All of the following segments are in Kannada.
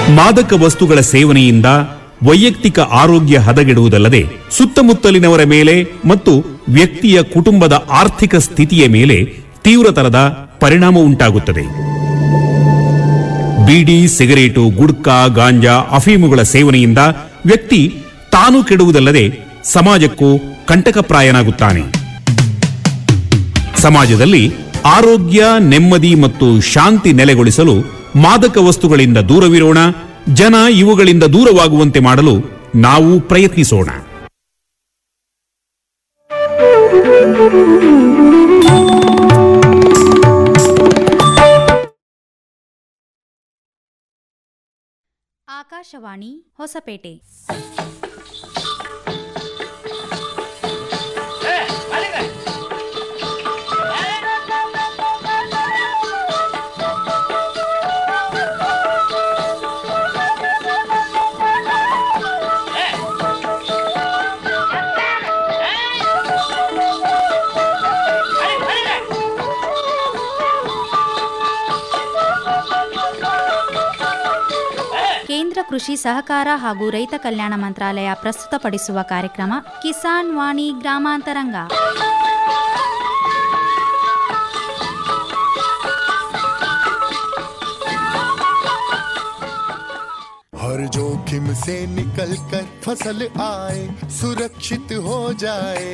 ಮಾದಕ ವಸ್ತುಗಳ ಸೇವನೆಯಿಂದ ವೈಯಕ್ತಿಕ ಆರೋಗ್ಯ ಹದಗೆಡುವುದಲ್ಲದೆ ಸುತ್ತಮುತ್ತಲಿನವರ ಮೇಲೆ ಮತ್ತು ವ್ಯಕ್ತಿಯ ಕುಟುಂಬದ ಆರ್ಥಿಕ ಸ್ಥಿತಿಯ ಮೇಲೆ ತೀವ್ರತರದ ಪರಿಣಾಮ ಉಂಟಾಗುತ್ತದೆ ಬೀಡಿ ಸಿಗರೇಟು ಗುಡ್ಕಾ ಗಾಂಜಾ ಅಫೀಮುಗಳ ಸೇವನೆಯಿಂದ ವ್ಯಕ್ತಿ ತಾನು ಕೆಡುವುದಲ್ಲದೆ ಸಮಾಜಕ್ಕೂ ಕಂಟಕಪ್ರಾಯನಾಗುತ್ತಾನೆ ಸಮಾಜದಲ್ಲಿ ಆರೋಗ್ಯ ನೆಮ್ಮದಿ ಮತ್ತು ಶಾಂತಿ ನೆಲೆಗೊಳಿಸಲು ಮಾದಕ ವಸ್ತುಗಳಿಂದ ದೂರವಿರೋಣ ಜನ ಇವುಗಳಿಂದ ದೂರವಾಗುವಂತೆ ಮಾಡಲು ನಾವು ಪ್ರಯತ್ನಿಸೋಣ ಆಕಾಶವಾಣಿ ಹೊಸಪೇಟೆ ಕೇಂದ್ರ ಕೃಷಿ ಸಹಕಾರ ಹಾಗೂ ರೈತ ಕಲ್ಯಾಣ ಮಂತ್ರಾಲಯ ಪ್ರಸ್ತುತಪಡಿಸುವ ಕಾರ್ಯಕ್ರಮ ಕಿಸಾನ್ ವಾಣಿ ಗ್ರಾಮಾಂತರಂಗ हर जोखिम से निकल कर फसल आए सुरक्षित हो जाए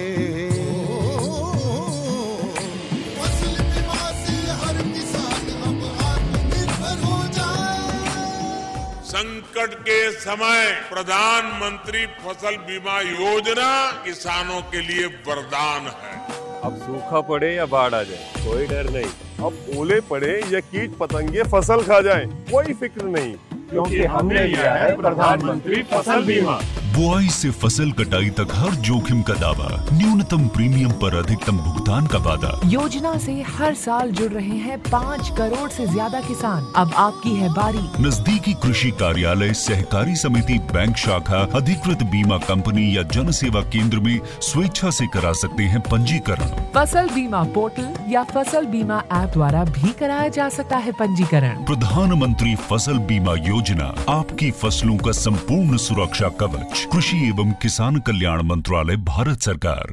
फसल बीमा से हर किसान अब आत्मनिर्भर हो जाए संकट के समय प्रधानमंत्री फसल बीमा योजना किसानों के लिए वरदान है अब सूखा पड़े या बाढ़ आ जाए कोई डर नहीं अब ओले पड़े या कीट पतंगे फसल खा जाए कोई फिक्र नहीं क्योंकि हमने लिया है प्रधानमंत्री फसल बीमा बुआई से फसल कटाई तक हर जोखिम का दावा न्यूनतम प्रीमियम पर अधिकतम भुगतान का वादा योजना से हर साल जुड़ रहे हैं पाँच करोड़ से ज्यादा किसान अब आपकी है बारी नजदीकी कृषि कार्यालय सहकारी समिति बैंक शाखा अधिकृत बीमा कंपनी या जन सेवा केंद्र में स्वेच्छा से करा सकते हैं पंजीकरण फसल बीमा पोर्टल या फसल बीमा ऐप द्वारा भी कराया जा सकता है पंजीकरण प्रधानमंत्री फसल बीमा योजना आपकी फसलों का संपूर्ण सुरक्षा कवच कृषि एवं किसान कल्याण मंत्रालय भारत सरकार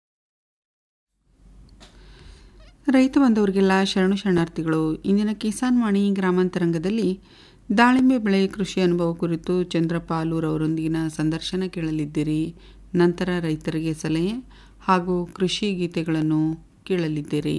ರೈತ ಬಂದವರಿಗೆಲ್ಲ ಶರಣು ಶರಣಾರ್ಥಿಗಳು ಇಂದಿನ ಕಿಸಾನ್ ವಾಣಿ ಗ್ರಾಮಾಂತರಂಗದಲ್ಲಿ ದಾಳಿಂಬೆ ಬೆಳೆ ಕೃಷಿ ಅನುಭವ ಕುರಿತು ಚಂದ್ರಪ್ಪ ಆಲೂರ್ ಅವರೊಂದಿಗಿನ ಸಂದರ್ಶನ ಕೇಳಲಿದ್ದೀರಿ ನಂತರ ರೈತರಿಗೆ ಸಲಹೆ ಹಾಗೂ ಕೃಷಿ ಗೀತೆಗಳನ್ನು ಕೇಳಲಿದ್ದೀರಿ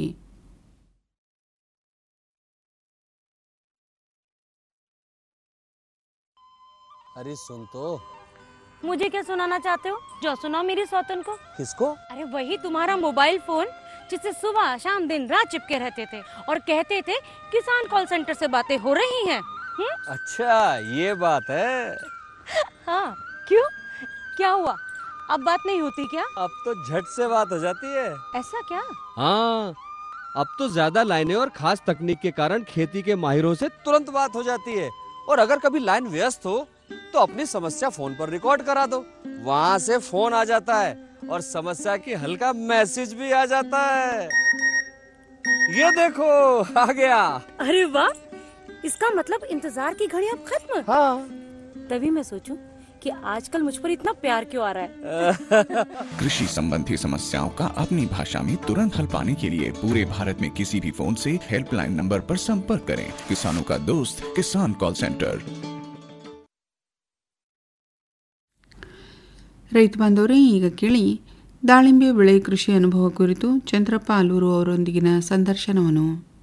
अरे सुन तो मुझे क्या सुनाना चाहते हो जो सुनाओ मेरी सौतन को किसको अरे वही तुम्हारा मोबाइल फोन जिससे सुबह शाम दिन रात चिपके रहते थे और कहते थे किसान कॉल सेंटर से बातें हो रही हैं हम्म? अच्छा ये बात है हाँ क्यों क्या हुआ अब बात नहीं होती क्या अब तो झट से बात हो जाती है ऐसा क्या हाँ अब तो ज्यादा लाइनें और खास तकनीक के कारण खेती के माहिरों से तुरंत बात हो जाती है और अगर कभी लाइन व्यस्त हो तो अपनी समस्या फोन पर रिकॉर्ड करा दो वहाँ से फोन आ जाता है और समस्या की हल का मैसेज भी आ जाता है ये देखो आ गया अरे वाह इसका मतलब इंतजार की घड़ी अब खत्म हाँ तभी मैं सोचूं कि आजकल मुझ पर इतना प्यार क्यों आ रहा है कृषि संबंधी समस्याओं का अपनी भाषा में तुरंत हल पाने के लिए पूरे भारत में किसी भी फोन से हेल्पलाइन नंबर पर संपर्क करें किसानों का दोस्त किसान कॉल सेंटर ರೈತ ಬಾಂಧವರೇ ಈಗ ಕೇಳಿ ದಾಳಿಂಬೆ ಬೆಳೆ ಕೃಷಿ ಅನುಭವ ಕುರಿತು ಚಂದ್ರಪ್ಪ ಆಲೂರು ಅವರೊಂದಿಗಿನ ಸಂದರ್ಶನವನ್ನು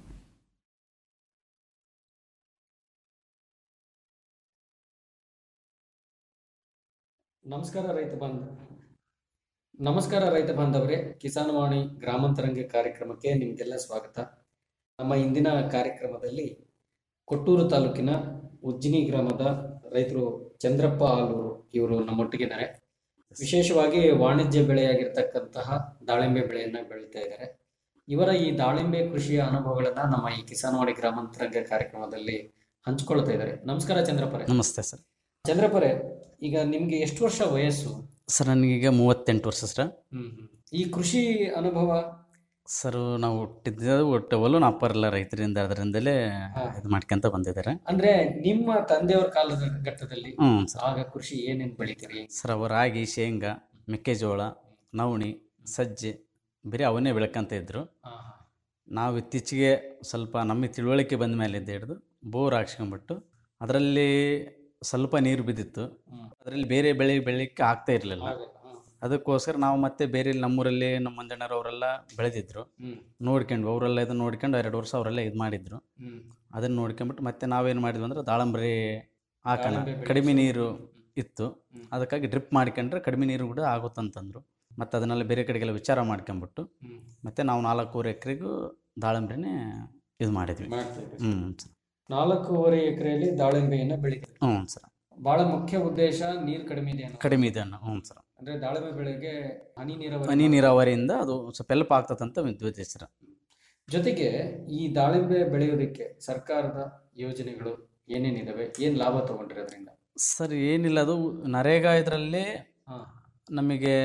ನಮಸ್ಕಾರ ರೈತ ಬಾಂಧ ನಮಸ್ಕಾರ ರೈತ ಬಾಂಧವರೇ ಕಿಸಾನವಾಣಿ ಗ್ರಾಮಾಂತರಂಗ ಕಾರ್ಯಕ್ರಮಕ್ಕೆ ನಿಮಗೆಲ್ಲ ಸ್ವಾಗತ ನಮ್ಮ ಇಂದಿನ ಕಾರ್ಯಕ್ರಮದಲ್ಲಿ ಕೊಟ್ಟೂರು ತಾಲೂಕಿನ ಉಜ್ಜಿನಿ ಗ್ರಾಮದ ರೈತರು ಚಂದ್ರಪ್ಪ ಆಲೂರು ಇವರು ನಮ್ಮೊಟ್ಟಿಗಿದ್ದಾರೆ ವಿಶೇಷವಾಗಿ ವಾಣಿಜ್ಯ ಬೆಳೆಯಾಗಿರ್ತಕ್ಕಂತಹ ದಾಳಿಂಬೆ ಬೆಳೆಯನ್ನ ಬೆಳೀತಾ ಇದ್ದಾರೆ ಇವರ ಈ ದಾಳಿಂಬೆ ಕೃಷಿಯ ಅನುಭವಗಳನ್ನ ನಮ್ಮ ಈ ಕಿಸಾನವಾಣಿ ಗ್ರಾಮಾಂತರಂಗ ಕಾರ್ಯಕ್ರಮದಲ್ಲಿ ಹಂಚ್ಕೊಳ್ತಾ ಇದ್ದಾರೆ ನಮಸ್ಕಾರ ಚಂದ್ರಪ್ಪರೇ ನಮಸ್ತೆ ಸರ್ ಚಂದ್ರಪ್ಪರೇ ಈಗ ನಿಮ್ಗೆ ಎಷ್ಟು ವರ್ಷ ವಯಸ್ಸು ಸರ್ ನನಗೀಗ ಮೂವತ್ತೆಂಟು ವರ್ಷ ಸರ್ ಹ್ಮ್ ಹ್ಮ್. ಈ ಕೃಷಿ ಅನುಭವ ಸರ್ ನಾವು ಹುಟ್ಟಿದ್ದು ಒಟ್ಟು ಒಲು ಅಪ್ಪರಲ್ಲ ರೈತರಿಂದ ಅದರಿಂದಲೇ ಇದು ಮಾಡ್ಕೊಂತ ಬಂದಿದ್ದಾರೆ ಅಂದ್ರೆ ನಿಮ್ಮ ತಂದೆಯವರ ಕಾಲದ ಘಟ್ಟದಲ್ಲಿ ಹ್ಮ್ ಸರ್. ಆಗ ಕೃಷಿ ಏನೇನ್ ಬೆಳಿತೀರಿ ಸರ್ ಅವು ರಾಗಿ ಶೇಂಗಾ ಮೆಕ್ಕೆಜೋಳ ನವಣಿ ಸಜ್ಜೆ ಬರೀ ಅವನ್ನೇ ಬೆಳ್ಕೊಂತ ಇದ್ರು ಹಾ, ಹಾ. ನಾವು ಇತ್ತೀಚೆಗೆ ಸ್ವಲ್ಪ ನಮಗೆ ತಿಳುವಳಿಕೆ ಬಂದ ಮೇಲೆ ಹಿಡಿದು ಬೋರ್ ಹಾಕ್ಸ್ಕೊಂಬಿಟ್ಟು ಅದರಲ್ಲಿ ಸ್ವಲ್ಪ ನೀರು ಬಿದ್ದಿತ್ತು ಅದರಲ್ಲಿ ಬೇರೆ ಬೆಳೆ ಬೆಳಿಲಿಕ್ಕೆ ಆಗ್ತಾ ಇರಲಿಲ್ಲ ಅದಕ್ಕೋಸ್ಕರ ನಾವು ಮತ್ತೆ ಬೇರೆ ನಮ್ಮೂರಲ್ಲಿ ನಮ್ಮ ಮಂಜಣ್ಣರು ಅವರೆಲ್ಲ ಬೆಳೆದಿದ್ರು ಹ್ಮ್. ನೋಡ್ಕೊಂಡು ಅವರೆಲ್ಲ ಇದನ್ನ ನೋಡ್ಕೊಂಡು ಎರಡು ವರ್ಷ ಅವರೆಲ್ಲ ಇದು ಮಾಡಿದ್ರು ಹ್ಮ್. ಅದನ್ನ ನೋಡ್ಕೊಂಬಿಟ್ಟು ಮತ್ತೆ ನಾವೇನು ಮಾಡಿದ್ವಿ ಅಂದ್ರೆ ದಾಳಂಬ್ರಿ ಹಾಕೋಣ ದಾಳಿಂಬೆ ಬೆಳೆ ಕಡಿಮೆ ಸ್ವಲ್ಪ. ನೀರು ಇತ್ತು ಅದಕ್ಕಾಗಿ ಡ್ರಿಪ್ ಮಾಡ್ಕೊಂಡ್ರೆ ಕಡಿಮೆ ನೀರು ಕೂಡ ಆಗುತ್ತಂತಂದ್ರು ಮತ್ತು ಅದನ್ನೆಲ್ಲ ಬೇರೆ ಕಡೆಗೆಲ್ಲ ವಿಚಾರ ಮಾಡ್ಕೊಂಬಿಟ್ಟು ಹ್ಮ್. ಮತ್ತೆ ನಾವು ನಾಲ್ಕೂವರೆ ಎಕರೆಗೂ ದಾಳಂಬ್ರಿನೇ ಇದು ಮಾಡಿದ್ವಿ ಮಾಡ್ತಾ ಇದ್ದೀರಿ. ಹ್ಞೂ ಸರ್ ನಾಲ್ಕೂವರೆ ಎಕರೆಯಲ್ಲಿ ದಾಳಿಂಬೆಯನ್ನ ಬೆಳಿತೀರಿ ಹ್ಞೂ ಸರ್ ಬಹಳ ಮುಖ್ಯ ಉದ್ದೇಶ ನೀರ್ ಕಡಿಮೆ ಇದೆ ಅನ್ನೋದು. ಕಡಿಮೆ ಇದೆ ಅನ್ನೋ ಹ್ಞೂ ಸರ್ ಅಂದ್ರೆ ದಾಳಿಂಬೆ ಬೆಳೆಗೆ ಹನಿ ನೀರಾವರಿ ಹನಿ ನೀರಾವರಿಯಿಂದ ಅದು ಸ್ವಲ್ಪ ಹೆಲ್ಪ್ ಆಗ್ತದಂತ ಉದ್ದೇಶ ಸರ್ ಜೊತೆಗೆ ಈ ದಾಳಿಂಬೆ ಬೆಳೆಯೋದಕ್ಕೆ ಸರ್ಕಾರದ ಯೋಜನೆಗಳು ಏನೇನಿದಾವೆ ಏನ್ ಲಾಭ ತಗೊಂಡ್ರಿ ಅದರಿಂದ ಸರ್ ಏನಿಲ್ಲ ಅದು ನರೇಗಾ ಇದರಲ್ಲಿ ಹಾ. ನಮಗೆ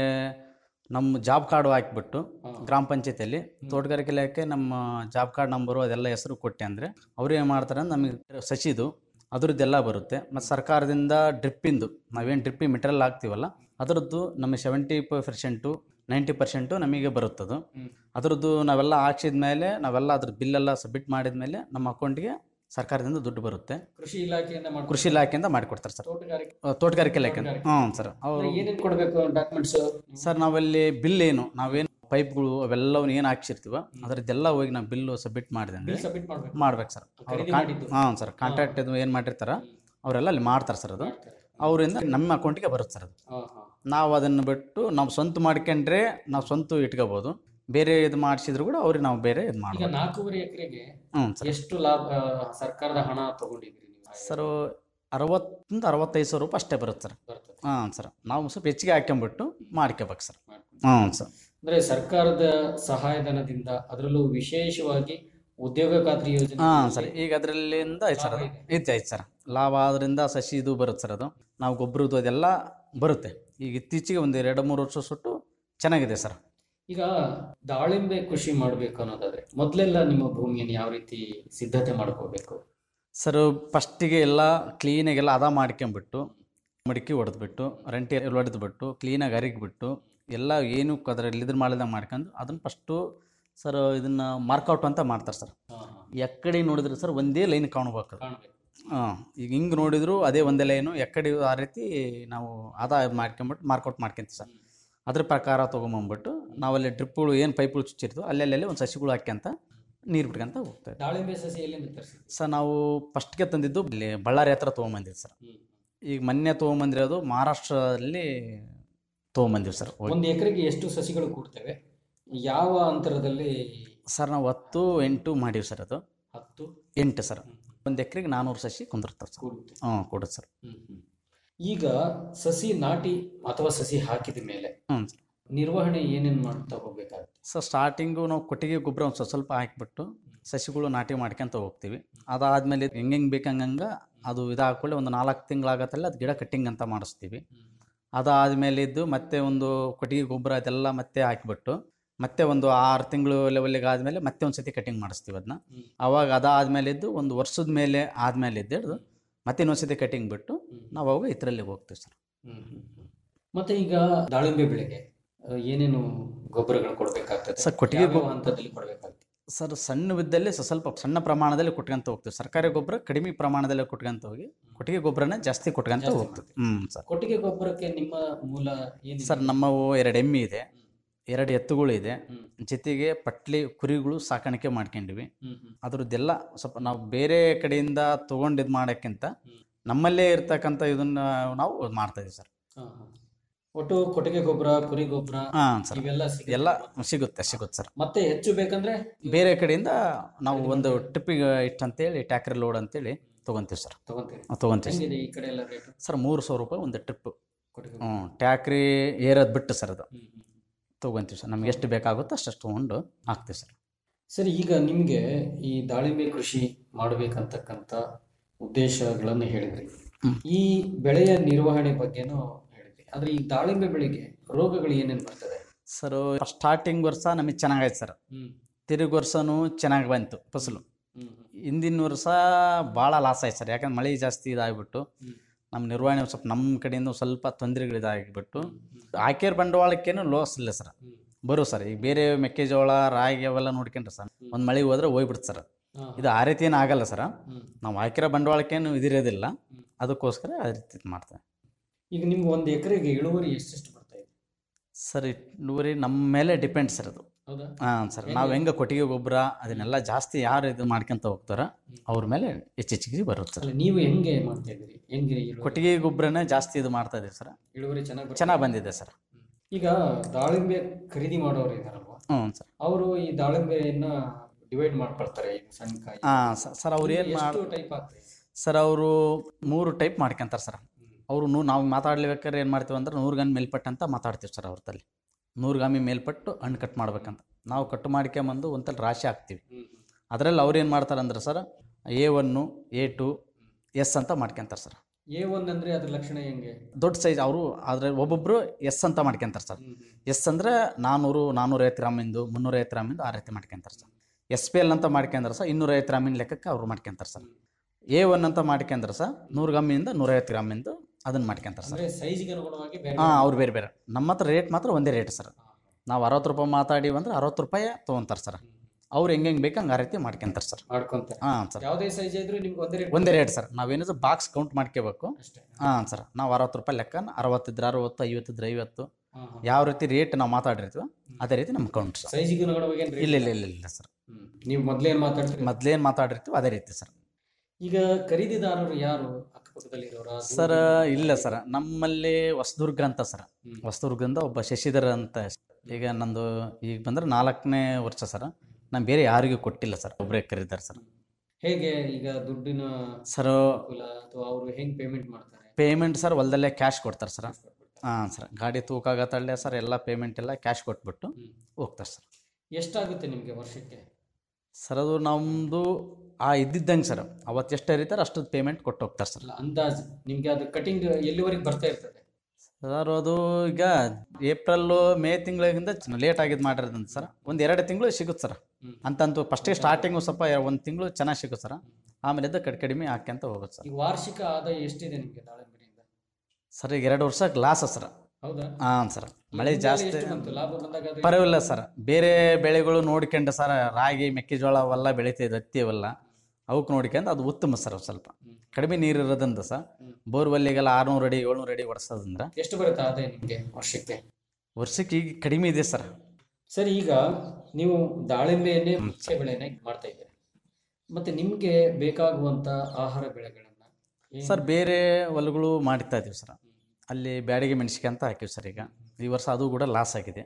ನಮ್ಮ ಜಾಬ್ ಕಾರ್ಡು ಹಾಕಿಬಿಟ್ಟು ಗ್ರಾಮ ಪಂಚಾಯತಿಯಲ್ಲಿ ತೋಟಗಾರಿಕೆ ಇಲಾಖೆ ನಮ್ಮ ಜಾಬ್ ಕಾರ್ಡ್ ನಂಬರು ಅದೆಲ್ಲ ಹೆಸರು ಕೊಟ್ಟೆ ಅಂದರೆ ಅವ್ರು ಏನು ಮಾಡ್ತಾರೆ ಅಂದ್ರೆ ನಮಗೆ ಸಸಿದು ಅದ್ರದ್ದೆಲ್ಲ ಬರುತ್ತೆ ಮತ್ತು ಸರ್ಕಾರದಿಂದ ಡ್ರಿಪ್ಪಿಂದು ನಾವೇನು ಡ್ರಿಪ್ಪಿ ಮೆಟೀರಿಯಲ್ ಹಾಕ್ತೀವಲ್ಲ ಅದರದ್ದು ನಮಗೆ ಸೆವೆಂಟಿ ಪರ್ಸೆಂಟು ನೈಂಟಿ ಪರ್ಸೆಂಟು ನಮಗೆ ಬರುತ್ತದು ಹ್ಮ್. ಅದರದ್ದು ನಾವೆಲ್ಲ ಹಾಕ್ಸಿದ ಮೇಲೆ ನಾವೆಲ್ಲ ಅದ್ರ ಬಿಲ್ಲೆಲ್ಲ ಸಬ್ಮಿಟ್ ಮಾಡಿದ ಮೇಲೆ ನಮ್ಮ ಅಕೌಂಟಿಗೆ ಸರ್ಕಾರದಿಂದ ದುಡ್ಡು ಬರುತ್ತೆ ಕೃಷಿ ಇಲಾಖೆಯಿಂದ ಮಾಡ್ಕೊಡ್ತಾರೆ. ಕೃಷಿ ಇಲಾಖೆಯಿಂದ ಮಾಡಿಕೊಡ್ತಾರೆ ಸರ್ ತೋಟಗಾರಿಕೆ ಅಹ್, ತೋಟಗಾರಿಕೆ ಇಲಾಖೆ ತೋಟಗಾರಿಕೆ. ಹ್ಞೂ ಸರ್ ಅವರು ಅಂದ್ರೆ ಏನೇನ್ ಕೊಡ್ಬೇಕು ಡಾಕ್ಯುಮೆಂಟ್ಸ್ ಸರ್ ನಾವಲ್ಲಿ ಬಿಲ್ ಏನು ನಾವೇನು ಪೈಪ್ಗಳು ಅವೆಲ್ಲವನ್ನ ಏನು ಹಾಕ್ಸಿರ್ತೀವ ಅದರದ್ದೆಲ್ಲ ಹೋಗಿ ನಾವು ಬಿಲ್ಲು ಸಬ್ಮಿಟ್ ಮಾಡಿದೆ ಅಂದರೆ Bill submit ಮಾಡ್ಬೇಕು. ಮಾಡ್ಬೇಕು ಸರ್ ಅವ್ರು ಖರೀದಿ ಕಾಂ- ಮಾಡಿದ್ದು. ಹಾಂ ಸರ್ ಕಾಂಟ್ರಾಕ್ಟ್ ಇದು ಏನು ಮಾಡಿರ್ತಾರ ಅವರೆಲ್ಲ ಅಲ್ಲಿ ಮಾಡ್ತಾರೆ ಸರ್ ಅದು ಅವರಿಂದ ನಮ್ಮ ಅಕೌಂಟಿಗೆ ಬರುತ್ತೆ ಸರ್ ಅದು ಹಾ, ಹಾ. ನಾವು ಅದನ್ನು ಬಿಟ್ಟು ನಾವು ಸ್ವಂತ ಮಾಡ್ಕೊಂಡ್ರೆ ನಾವು ಸ್ವಂತ ಇಟ್ಕೋಬೋದು ಬೇರೆ ಇದು ಮಾಡಿಸಿದ್ರು ಕೂಡ ಅವ್ರಿಗೆ ನಾವು ಬೇರೆ ಇದು ಈಗ ಮಾಡ್ಬೋದು ನಾಲ್ಕೂವರೆ ಎಕರೆಗೆ ಹ್ಞೂ ಸರ್ ಎಷ್ಟು ಲಾಭ ಆ, ಸರ್ಕಾರದ ಹಣ ತಗೊಂಡಿದ್ದೀರಿ ನೀವು ಸರ್ ಅರವತ್ತರಿಂದ ಅರವತ್ತೈದು ಸಾವಿರ ರೂಪಾಯಿ ಅಷ್ಟೇ ಬರುತ್ತೆ ಸರ್ ಬರ್ತದೆ. ಹಾಂ ಸರ್ ನಾವು ಸ್ವಲ್ಪ ಹೆಚ್ಚಿಗೆ ಹಾಕ್ಕೊಂಬಿಟ್ಟು ಮಾಡ್ಕೋಬೇಕು ಸರ್ ಹ್ಞೂ ಸರ್ ಅಂದ್ರೆ ಸರ್ಕಾರದ ಸಹಾಯಧನದಿಂದ ಅದರಲ್ಲೂ ವಿಶೇಷವಾಗಿ ಉದ್ಯೋಗ ಖಾತ್ರಿ ಯೋಜನೆ ಹಾಂ ಸರ್ ಈಗ ಅದರಲ್ಲಿಂದ ಐತೆ ಸರ್ ಅದು ಐತೆ ಐತೆ ಸರ್ ಲಾಭ ಅದರಿಂದ ಸಸಿ ಇದು ಬರುತ್ತೆ ಸರ್ ಅದು ನಾವು ಗೊಬ್ಬರದ್ದು ಅದೆಲ್ಲ ಬರುತ್ತೆ ಈಗ ಇತ್ತೀಚೆಗೆ ಒಂದು ಎರಡು ಮೂರು ವರ್ಷ ಸುಟ್ಟು ಚೆನ್ನಾಗಿದೆ ಸರ್ ಈಗ ದಾಳಿಂಬೆ ಕೃಷಿ ಮಾಡಬೇಕು ಅನ್ನೋದಾದ್ರೆ ಮೊದಲೆಲ್ಲ ನಿಮ್ಮ ಭೂಮಿಯನ್ನು ಯಾವ ರೀತಿ ಸಿದ್ಧತೆ ಮಾಡ್ಕೋಬೇಕು ಸರ್ ಫಸ್ಟಿಗೆ ಎಲ್ಲ ಕ್ಲೀನಾಗೆಲ್ಲ ಹದ ಮಾಡ್ಕೊಂಬಿಟ್ಟು ಮಡಿಕೆ ಹೊಡೆದ್ಬಿಟ್ಟು ರಂಟಿ ಹೊಡೆದ್ಬಿಟ್ಟು ಕ್ಲೀನಾಗಿ ಅರಿಗಿಬಿಟ್ಟು ಎಲ್ಲ ಏನು ಅದರಲ್ಲಿ ಇದ್ರ ಮಾಡಿದಂಗೆ ಮಾಡ್ಕೊಂಡು ಅದನ್ನು ಫಸ್ಟು ಸರ್ ಇದನ್ನು ಮಾರ್ಕೌಟ್ ಅಂತ ಮಾಡ್ತಾರೆ ಸರ್ ಎಕ್ಕಡೆ ನೋಡಿದ್ರೆ ಸರ್ ಒಂದೇ ಲೈನ್ ಕಾಣ್ಬೇಕು ಅದು. ಕಾಣ್ಬೇಕು. ಹಾಂ ಈಗ ಹಿಂಗೆ ನೋಡಿದ್ರು ಅದೇ ಒಂದೇ ಲೈನು ಎಕ್ಕಡೆ ಆ ರೀತಿ ನಾವು ಆದ ಮಾಡ್ಕೊಂಬಿಟ್ಟು ಮಾರ್ಕೌಟ್ ಮಾಡ್ಕೊಂತೀವಿ ಸರ್ ಅದ್ರ ಪ್ರಕಾರ ತೊಗೊಂಬಂದ್ಬಿಟ್ಟು ನಾವಲ್ಲಿ ಡ್ರಿಪ್ಗಳು ಏನು ಪೈಪ್ಗಳು ಚುಚ್ಚಿರ್ತೀವೋ ಅಲ್ಲೆಲ್ಲೇ ಒಂದು ಸಸಿಗಳು ಹಾಕ್ಯಂತ ನೀರು ಬಿಟ್ಕೊಂತ ಹೋಗ್ತೇವೆ ದಾಳಿಂಬೆ ಸಸಿ ಎಲ್ಲಿಂದ ತರಿಸಿದ್ರಿ ಸರ್ ನಾವು ಫಸ್ಟ್ಗೆ ತಂದಿದ್ದು ಇಲ್ಲಿ ಬಳ್ಳಾರಿ ಹತ್ರ ತೊಗೊಂಬಂದಿದ್ದು ಸರ್ ಈಗ ಮೊನ್ನೆ ತೊಗೊಂಬಂದಿರೋದು ಮಹಾರಾಷ್ಟ್ರದಲ್ಲಿ ತೊಗೊಂಬಂದಿವಿ ಸರ್ ಹೋಗಿ. ಒಂದು ಎಕರೆಗೆ ಎಷ್ಟು ಸಸಿಗಳು ಕೂಡ್ತವೆ ಯಾವ ಅಂತರದಲ್ಲಿ ಸರ್ ನಾವು ಹತ್ತು ಎಂಟು ಮಾಡೀವಿ ಸರ್ ಅದು ಹತ್ತು ಎಂಟು ಸರ್ ಒಂದು ಎಕರೆಗೆ ನಾನ್ನೂರು ಸಸಿ ಕುಂದಿರ್ತಾರೆ ಸರ್ ಕೂಡುತ್ತೆ. ಹ್ಞೂ ಕೊಡುತ್ತೆ ಸರ್ ಹ್ಮ್, ಹ್ಮ್. ಈಗ ಸಸಿ ನಾಟಿ ಅಥವಾ ಸಸಿ ಹಾಕಿದ ಮೇಲೆ ಹ್ಞೂ ಸರ್ ನಿರ್ವಹಣೆ ಏನೇನ್ ಮಾಡ್ತಾ ಹೋಗ್ಬೇಕಾಗುತ್ತೆ ಸರ್ ಸ್ಟಾರ್ಟಿಂಗು ನಾವು ಕೊಟ್ಟಿಗೆ ಗೊಬ್ಬರ ಒಂದು ಸ್ವಲ್ಪ ಸ್ವಲ್ಪ ಹಾಕಿಬಿಟ್ಟು ಸಸಿಗಳು ನಾಟಿ ಮಾಡ್ಕೊಂತ ಹೋಗ್ತೀವಿ ಅದಾದಮೇಲೆ ಹೆಂಗೆ ಹೆಂಗೆ ಬೇಕಂಗಂಗೆ ಅದು ಇದಾಕೊಳ್ಳಿ ಒಂದು ನಾಲ್ಕು ತಿಂಗಳಾಗತ್ತಲ್ಲ ಅದು ಗಿಡ ಕಟ್ಟಿಂಗ್ ಅಂತ ಮಾಡಿಸ್ತೀವಿ ಅದಾದಮೇಲೆ ಇದ್ದು ಮತ್ತೆ ಒಂದು ಕೊಟ್ಟಿಗೆ ಗೊಬ್ಬರ ಅದೆಲ್ಲ ಮತ್ತೆ ಹಾಕಿಬಿಟ್ಟು ಮತ್ತೆ ಒಂದು ಆರು ತಿಂಗಳು ಲೆವೆಲ್ಗೆ ಆದಮೇಲೆ ಮತ್ತೆ ಒಂದು ಸತಿ ಕಟಿಂಗ್ ಮಾಡಿಸ್ತೀವಿ ಅದನ್ನ ಅವಾಗ ಅದಾದಮೇಲೆ ಇದ್ದು ಒಂದು ವರ್ಷದ ಮೇಲೆ ಆದಮೇಲೆ ಇದ್ದು ಮತ್ತೆ ಇನ್ನೊಂದು ಸತಿ ಕಟಿಂಗ್ ಬಿಟ್ಟು ನಾವು ಅವಾಗ ಇದರಲ್ಲಿ ಹೋಗ್ತೀವಿ ಸರ್ ಹ್ಮ್, ಹ್ಮ್, ಹ್ಮ್. ಮತ್ತೆ ಈಗ ದಾಳಿಂಬೆ ಬೆಳೆಗೆ ಆ, ಏನೇನು ಗೊಬ್ಬರಗಳು ಕೊಡ್ಬೇಕಾಗ್ತದೆ ಸರ್, ಕೊಟ್ಟಿಗೆ ಯಾವ್ಯಾವ ಗೊಬ್ಬ- ಹಂತದಲ್ಲಿ ಕೊಡ್ಬೇಕಾಗ್ತದೆ ಸರ್ ಸಣ್ಣ ವಿದ್ದಲ್ಲಿ ಸ- ಸ್ವಲ್ಪ ಸಣ್ಣ ಪ್ರಮಾಣದಲ್ಲಿ ಕೊಟ್ಕೊಂತ ಹೋಗ್ತೀವಿ ಸರ್ಕಾರಿ ಗೊಬ್ಬರ ಕಡಿಮೆ ಪ್ರಮಾಣದಲ್ಲಿ ಕೊಟ್ಕೊಂತ ಹೋಗಿ ಕೊಟ್ಟಿಗೆ ಗೊಬ್ಬರನ ಜಾಸ್ತಿ ಕೊಟ್ಕೊಂತ ಜಾಸ್ತಿ ಹೋಗ್ತೀವಿ ಹ್ಞೂ ಸರ್ ಕೊಟ್ಟಿಗೆ ಗೊಬ್ಬರಕ್ಕೆ ನಿಮ್ಮ ಮೂಲ ಏನಿದೆ ಸರ್ ನಮ್ಮವು ಎರಡು ಎಮ್ಮೆ ಇದೆ ಎರಡು ಎತ್ತುಗಳು ಇದೆ ಜೊತೆಗೆ ಪಟ್ಲಿ ಕುರಿಗಳು ಸಾಕಾಣಿಕೆ ಮಾಡ್ಕೊಂಡಿವಿ ಹ್ಮ್, ಹ್ಮ್. ಅದ್ರದ್ದೆಲ್ಲ ಸ್ವಲ್ಪ ನಾವು ಬೇರೆ ಕಡೆಯಿಂದ ತೊಗೊಂಡು ಇದು ಮಾಡೋಕ್ಕಿಂತ ನಮ್ಮಲ್ಲೇ ಇರ್ತಕ್ಕಂಥ ಇದನ್ನ ನಾವು ಮಾಡ್ತಾ ಇದೀವಿ ಸರ್ ಹಾ, ಹಾ. ಒಟ್ಟು ಕೊಟ್ಟಿಗೆ ಗೊಬ್ಬರ ಕುರಿ ಗೊಬ್ಬರ ಹಾಂ ಸರ್ ಇವೆಲ್ಲ ಸಿಗುತ್ತೆ ಎಲ್ಲ ಸಿಗುತ್ತೆ ಸಿಗುತ್ತೆ ಸರ್ ಮತ್ತೆ ಹೆಚ್ಚು ಬೇಕಂದ್ರೆ ಬೇರೆ ಕಡೆಯಿಂದ ನಾವು ಒಂದು ಟ್ರಿಪ್ಪಿಗೆ ಇಷ್ಟು ಅಂತೇಳಿ ಟ್ಯಾಕ್ರಿ ಲೋಡ್ ಅಂತೇಳಿ ತೊಗೊಂತೀವಿ ಸರ್ ತಗೊಂತೀರಿ ತೊಗೊಂತೀವಿ ಸರ್. ಹೆಂಗಿದೆ ಈ ಕಡೆ ಎಲ್ಲ ರೇಟ್ ಸರ್ ಮೂರು ಸಾವಿರ ರೂಪಾಯಿ ಒಂದು ಟ್ರಿಪ್ ಕೊಟ್ಟಿಗೆ ಹ್ಞೂ ಟ್ಯಾಕ್ರಿ ಏರೋದು ಬಿಟ್ಟು ಸರ್ ಅದು ತೊಗೊಂತೀವಿ ಸರ್ ನಮ್ಗೆ ಎಷ್ಟು ಬೇಕಾಗುತ್ತೋ ಅಷ್ಟು ತೊಗೊಂಡು ಹಾಕ್ತೀವಿ ಸರ್ ಸರಿ ಈಗ ನಿಮ್ಗೆ ಈ ದಾಳಿಂಬೆ ಕೃಷಿ ಮಾಡಬೇಕಂತಕ್ಕಂಥ ಉದ್ದೇಶಗಳನ್ನು ಹೇಳಿದ್ರಿ ಈ ಬೆಳೆಯ ನಿರ್ವಹಣೆ ಬಗ್ಗೆನೂ ಹೇಳಿದ್ರಿ ಆದ್ರೆ ಈ ದಾಳಿಂಬೆ ಬೆಳೆಗೆ ರೋಗಗಳು ಏನೇನು ಬರ್ತದೆ ಸರ್ ಸ್ಟಾರ್ಟಿಂಗ್ ವರ್ಷ ನಮಗೆ ಚೆನ್ನಾಗಾಯ್ತು ಸರ್ ಹ್ಮ್. ತಿರುಗಿ ವರ್ಷನೂ ಚೆನ್ನಾಗಿ ಬಂತು ಫಸಲು ಹ್ಮ್. ಹಿಂದಿನ ವರ್ಷ ಭಾಳ ಲಾಸ್ ಆಯ್ತು ಸರ್ ಯಾಕಂದ್ರೆ ಮಳೆ ಜಾಸ್ತಿ ಇದಾಗ್ಬಿಟ್ಟು ನಮ್ಮ ನಿರ್ವಹಣೆ ಸ್ವಲ್ಪ ನಮ್ಮ ಕಡೆಯಿಂದ ಸ್ವಲ್ಪ ತೊಂದರೆಗಳಿದಾಗಿಬಿಟ್ಟು ಹಾಕಿರೋ ಬಂಡವಾಳಕ್ಕೇನು ಲಾಸ್ ಇಲ್ಲ ಸರ್ ಬರೋ ಸರ್ ಈಗ ಬೇರೆ ಮೆಕ್ಕೆಜೋಳ ರಾಗಿ ಅವೆಲ್ಲ ನೋಡ್ಕೊಂಡ್ರೆ ಸರ್ ಒಂದು ಮಳೆ ಹೋದ್ರೆ ಹೋಗ್ಬಿಡ್ತು ಸರ್ ಹಾ. ಇದು ಆ ರೀತಿ ಏನು ಆಗಲ್ಲ ಸರ್ ಹ್ಮ್. ನಾವು ಹಾಕಿರೋ ಬಂಡವಾಳಕ್ಕೇನು ಇದಿರೋದಿಲ್ಲ ಅದಕ್ಕೋಸ್ಕರ ಆ ರೀತಿ ಮಾಡ್ತೇವೆ ಈಗ ನಿಮ್ಗೆ ಒಂದು ಎಕರೆಗೆ ಇಳುವರಿ ಎಷ್ಟೆಷ್ಟು ಬರ್ತಾ ಇದೆ ಸರ್ ಇಳುವರಿ ನಮ್ಮ ಮೇಲೆ ಡಿಪೆಂಡ್ ಸರ್ ಅದು ಹೌದಾ? ಹಾಂ ಸರ್ ನಾವು ಹೆಂಗೆ ಕೊಟ್ಟಿಗೆ ಗೊಬ್ಬರ ಅದನ್ನೆಲ್ಲ ಜಾಸ್ತಿ ಯಾರು ಇದು ಮಾಡ್ಕೊಂತ ಹೋಗ್ತಾರ ಅವ್ರ ಮೇಲೆ ಹೆಚ್ಚೆಚ್ಚಿಗೆ ಬರುತ್ತೆ ಸರ್ ಅಲ್ಲ ನೀವು ಹೆಂಗೆ ಮಾಡ್ತಾ ಇದ್ದೀರಿ ಹೆಂಗೆ ಇಳುವರಿ? ಕೊಟ್ಟಿಗೆ ಗೊಬ್ಬರನೇ ಜಾಸ್ತಿ ಇದು ಮಾಡ್ತಾ ಇದೀವಿ ಸರ್ ಇಳುವರಿ ಚೆನ್ನಾಗಿ ಚೆನ್ನಾಗಿ ಬಂದಿದೆ ಸರ್ ಈಗ ದಾಳಿಂಬೆ ಖರೀದಿ ಮಾಡೋರು ಇದಾರಲ್ವಾ ಹ್ಞೂ ಸರ್ ಅವರು ಈ ದಾಳಿಂಬೆಯನ್ನ ಡಿವೈಡ್ ಮಾಡ್ಕೊಳ್ತಾರೆ ಈಗ ಸಣ್ಣ ಕಾಯಿ ಹಾಂ ಸರ್ ಅವ್ರು ಏನು ಎಷ್ಟು ಮಾಡಿ ಟೈಪ್ ಆಗ್ತದೆ ಸರ್ ಅವರು ಮೂರು ಟೈಪ್ ಮಾಡ್ಕೊಂತಾರೆ ಸರ್ ಅವರು ನೂ ನಾವು ಮಾತಾಡ್ಲಿಬೇಕಾದ್ರೆ ಏನು ಮಾಡ್ತೀವಿ ಅಂದ್ರೆ ನೂರು ಗ್ರಾಮ್ ಮೇಲ್ಪಟ್ಟು ಅಂತ ಮಾತಾಡ್ತೀವಿ ಸರ್ ಅವ್ರ ತಲೆ ನೂರು ಗ್ರಾಮಿ ಮೇಲ್ಪಟ್ಟು ಹಣ್ಣು ಕಟ್ ಮಾಡ್ಬೇಕಂತ ನಾವು ಕಟ್ ಮಾಡ್ಕೊಂಬಂದು ಒಂತಲ್ಲಿ ರಾಶಿ ಹಾಕ್ತೀವಿ ಅದರಲ್ಲಿ ಅವ್ರು ಏನು ಮಾಡ್ತಾರೆ ಅಂದ್ರೆ sir A one A two S ಅಂತ ಮಾಡ್ಕೊಂತಾರೆ ಸರ್ ಎ ಒನ್ ಅಂದ್ರೆ ಅದ್ರ ಲಕ್ಷಣ ಹೆಂಗೆ ದೊಡ್ಡ ಸೈಜ್ ಅವರು ಅದ್ರಲ್ಲಿ ಒಬ್ಬೊಬ್ಬರು ಎಸ್ ಅಂತ ಮಾಡ್ಕೊಂತಾರೆ ಸರ್ ಎಸ್ ಅಂದರೆ ನಾನ್ನೂರು ನಾನ್ನೂರೈವತ್ತು ಗ್ರಾಮಿಂದು ಮುನ್ನೂರೈವತ್ತು ಗ್ರಾಮಿಂದು ಆ ರೀತಿ ಮಾಡ್ಕೊಂತಾರೆ ಸರ್ ಎಸ್ ಪಿ ಎಲ್ ಅಂತ ಮಾಡ್ಕೊಂಡ್ರೆ ಸರ್ ಇನ್ನೂರೈವತ್ತು ಗ್ರಾಮಿನ ಲೆಕ್ಕಕ್ಕೆ ಅವ್ರು ಮಾಡ್ಕೊಂತಾರೆ ಸರ್ ಎ ಒನ್ ಅಂತ ಮಾಡ್ಕೊಂಡ್ರೆ ಸರ್ ನೂರು ಗ್ರಾಮಿಂದ ನೂರೈವತ್ತು ಗ್ರಾಮಿಂದು ಅದನ್ನು ಮಾಡ್ಕೊಂತಾರೆ ಸರ್ ಅಂದ್ರೆ ಸೈಜ್ಗೆ ಅನುಗುಣವಾಗಿ ಬೇರೆ ಹಾಂ ಅವ್ರು ಬೇರೆ ಬೇರೆ ನಮ್ಮ ಹತ್ರ ರೇಟ್ ಮಾತ್ರ ಒಂದೇ ರೇಟ್ ಸರ್ ನಾವು ಅರವತ್ತು ರೂಪಾಯಿ ಮಾತಾಡಿವಿ ಅಂದ್ರೆ ಅರವತ್ತು ರೂಪಾಯಿ ತೊಗೊಂತಾರೆ ಸರ್ ಅವ್ರು ಹೆಂಗೆ ಹೆಂಗೆ ಬೇಕು ಹಂಗೆ ಆ ರೀತಿ ಮಾಡ್ಕೊಂತಾರೆ ಸರ್ ಮಾಡ್ಕೊಂತಾರೆ ಹಾಂ ಸರ್ ಯಾವುದೇ ಸೈಜ್ ಇದ್ರೂ ನಿಮ್ಗೆ ಒಂದೇ ರೇಟ್ ಒಂದೇ ರೇಟ್ ಸರ್ ನಾವೇನಿದ್ರು ಬಾಕ್ಸ್ ಕೌಂಟ್ ಮಾಡ್ಕೋಬೇಕು ಹಾಂ ಸರ್ ನಾವು ಅರವತ್ತು ರೂಪಾಯಿ ಲೆಕ್ಕ ಅರವತ್ತಿದ್ರೆ ಅರವತ್ತು ಐವತ್ತಿದ್ರೆ ಐವತ್ತು ಹಾ, ಹಾ. ಯಾವ ರೀತಿ ರೇಟ್ ನಾವು ಮಾತಾಡಿರ್ತೀವೋ ಅದೇ ರೀತಿ ನಮ್ಮ ಕೌಂಟ್ ಸರ್ ಸೈಜ್ಗೆ ಅನುಗುಣವಾಗಿ ಏನ್ rate ಇಲ್ಲ ಇಲ್ಲ ಇಲ್ಲ ಇಲ್ಲ ಸರ್ ನೀವು ಮೊದ್ಲೇನ್ ಮಾತಾಡ್ತೀರಿ ಮೊದ್ಲೇನು ಮಾತಾಡಿರ್ತೀವೋ ಅದೇ ರೀತಿ ಸರ್ ಈಗ ಖರೀದಿದಾರರು ಯಾರು ಅಕ್ಕಪಕ್ಕದಲ್ಲಿರೋರ ಸರ್ ಇಲ್ಲ ಸರ್ ನಮ್ಮಲ್ಲಿ ಹೊಸದುರ್ಗ ಅಂತ ಸರ್ ಹೊಸದುರ್ಗದಿಂದ ಒಬ್ಬ ಶಶಿಧರ್ ಅಂತ ಈಗ ನಂದು ಈಗ ಬಂದ್ರೆ ನಾಲ್ಕನೇ ವರ್ಷ ಸರ್ ನಾನು ಬೇರೆ ಯಾರಿಗೂ ಕೊಟ್ಟಿಲ್ಲ ಸರ್ ಒಬ್ಬರೇ ಕರೀತಾರೆ ಸರ್ ಹೇಗೆ ಈಗ ದುಡ್ಡಿನ ಸರ್ ಅನುಕೂಲ ಅಥವಾ ಅವರು ಹೆಂಗ್ ಪೇಮೆಂಟ್ ಮಾಡ್ತಾರೆ ಪೇಮೆಂಟ್ ಸರ್ ಹೊಲದಲ್ಲೇ ಕ್ಯಾಶ್ ಕೊಡ್ತಾರೆ ಸರ್ ಹಾಂ ಸರ್ ಗಾಡಿ ತೂಕ ಆಗತ್ತಳ್ಳೆ ಸರ್ ಎಲ್ಲ ಪೇಮೆಂಟ್ ಎಲ್ಲ ಕ್ಯಾಶ್ ಕೊಟ್ಬಿಟ್ಟು ಹೋಗ್ತಾರೆ ಸರ್ ಎಷ್ಟಾಗುತ್ತೆ ನಿಮ್ಗೆ ವರ್ಷಕ್ಕೆ ಸರ್ ಅದು ನಮ್ಮದು ಆ ಇದ್ದಿದ್ದಂಗೆ ಸರ್ ಅವತ್ತು ಎಷ್ಟು ಹರಿತಾರೆ ಅಷ್ಟು ಪೇಮೆಂಟ್ ಕೊಟ್ಟು ಹೋಗ್ತಾರೆ ಸರ್ ಅಲ್ಲ, ಅಂದಾಜು ನಿಮ್ಗೆ ಅದು ಕಟಿಂಗ್ ಎಲ್ಲಿವರೆಗೆ ಬರ್ತಾ ಇರ್ತದೆ ಸರ್ ಅದು ಈಗ ಏಪ್ರಿಲ್ಲು ಮೇ ತಿಂಗಳಿಗಿಂತ ಲೇಟ್ ಆಗಿದ್ದು ಮಾಡಿರೋದಂತ ಸರ್ ಒಂದು ಎರಡು ತಿಂಗಳು ಸಿಗುತ್ತೆ ಸರ್ ಅಂತಂತೂ ಫಸ್ಟೇ ಸ್ಟಾರ್ಟಿಂಗು ಸ್ವಲ್ಪ ಒಂದು ತಿಂಗಳು ಚೆನ್ನಾಗಿ ಸಿಗುತ್ತೆ ಸರ್ ಆಮೇಲೆ ಎದ್ದು ಕಡೆ ಕಡಿಮೆ ಹಾಕ್ಯಂತ ಹೋಗುತ್ತೆ ಸರ್ ಈ ವಾರ್ಷಿಕ ಆದಾಯ ಎಷ್ಟಿದೆ ನಿಮ್ಗೆ ದಾಳಿಂಬೆಯಿಂದ ಸರ್ ಈಗ ಎರಡು ವರ್ಷ ಲಾಸ್ ಸರ್ ಹೌದಾ ಹಾಂ ಸರ್ ಮಳೆ ಮುಂದೆಲ್ಲ ಜಾಸ್ತಿ ಎಷ್ಟು ಬಂತು? ಲಾಭ ಬಂದಾಗ ಅದು ಪರವಾಗಿಲ್ಲ ಸರ್ ಬೇರೆ ಬೆಳೆಗಳು ನೋಡ್ಕೊಂಡು ಸರ್ ರಾಗಿ ಮೆಕ್ಕೆಜೋಳ ಅವೆಲ್ಲ ಬೆಳಿತಿದ್ದು ಹತ್ತಿ ಅವೆಲ್ಲ ಅವಕ್ಕೆ ನೋಡ್ಕೊಂಡು ಅದು ಉತ್ತಮ ಸರ್ ಸ್ವಲ್ಪ ಕಡಿಮೆ ನೀರು ಇರೋದ್ರಿಂದ ಸರ್ ಬೋರ್ವೆಲ್ಲಿಗೆಲ್ಲ ಆರ್ನೂರು ಅಡಿ ಏಳ್ನೂರು ಅಡಿ ಹೊಡ್ಸೋದಂದ್ರೆ ಎಷ್ಟು ಬರುತ್ತೆ ಆದಾಯ ನಿಮ್ಗೆ ವರ್ಷಕ್ಕೆ ವರ್ಷಕ್ಕೆ ಈಗ ಕಡಿಮೆ ಇದೆ ಸರ್ ಸರ್ ಈಗ ನೀವು ದಾಳಿಂಬೆಯನ್ನೇ ಮುಖ್ಯ ಬೆಳೆಯನ್ನ ಮಾಡ್ತಾ ಇದ್ದೀರಿ ಮತ್ತೆ ನಿಮ್ಗೆ ಬೇಕಾಗುವಂತ ಆಹಾರ ಬೆಳೆಗಳನ್ನ ಏನ್- ಸರ್ ಬೇರೆ ಹೊಲಗಳು ಮಾಡ್ತಾ ಇದೀವಿ ಸರ್ ಅಲ್ಲಿ ಬ್ಯಾಡಿಗೆ ಮೆಣಸಿಕಾಯಿ ಅಂತ ಹಾಕಿವಿ ಸರ್ ಈಗ ಈ ವರ್ಷ ಅದು ಕೂಡ ಲಾಸ್ ಆಗಿದೆ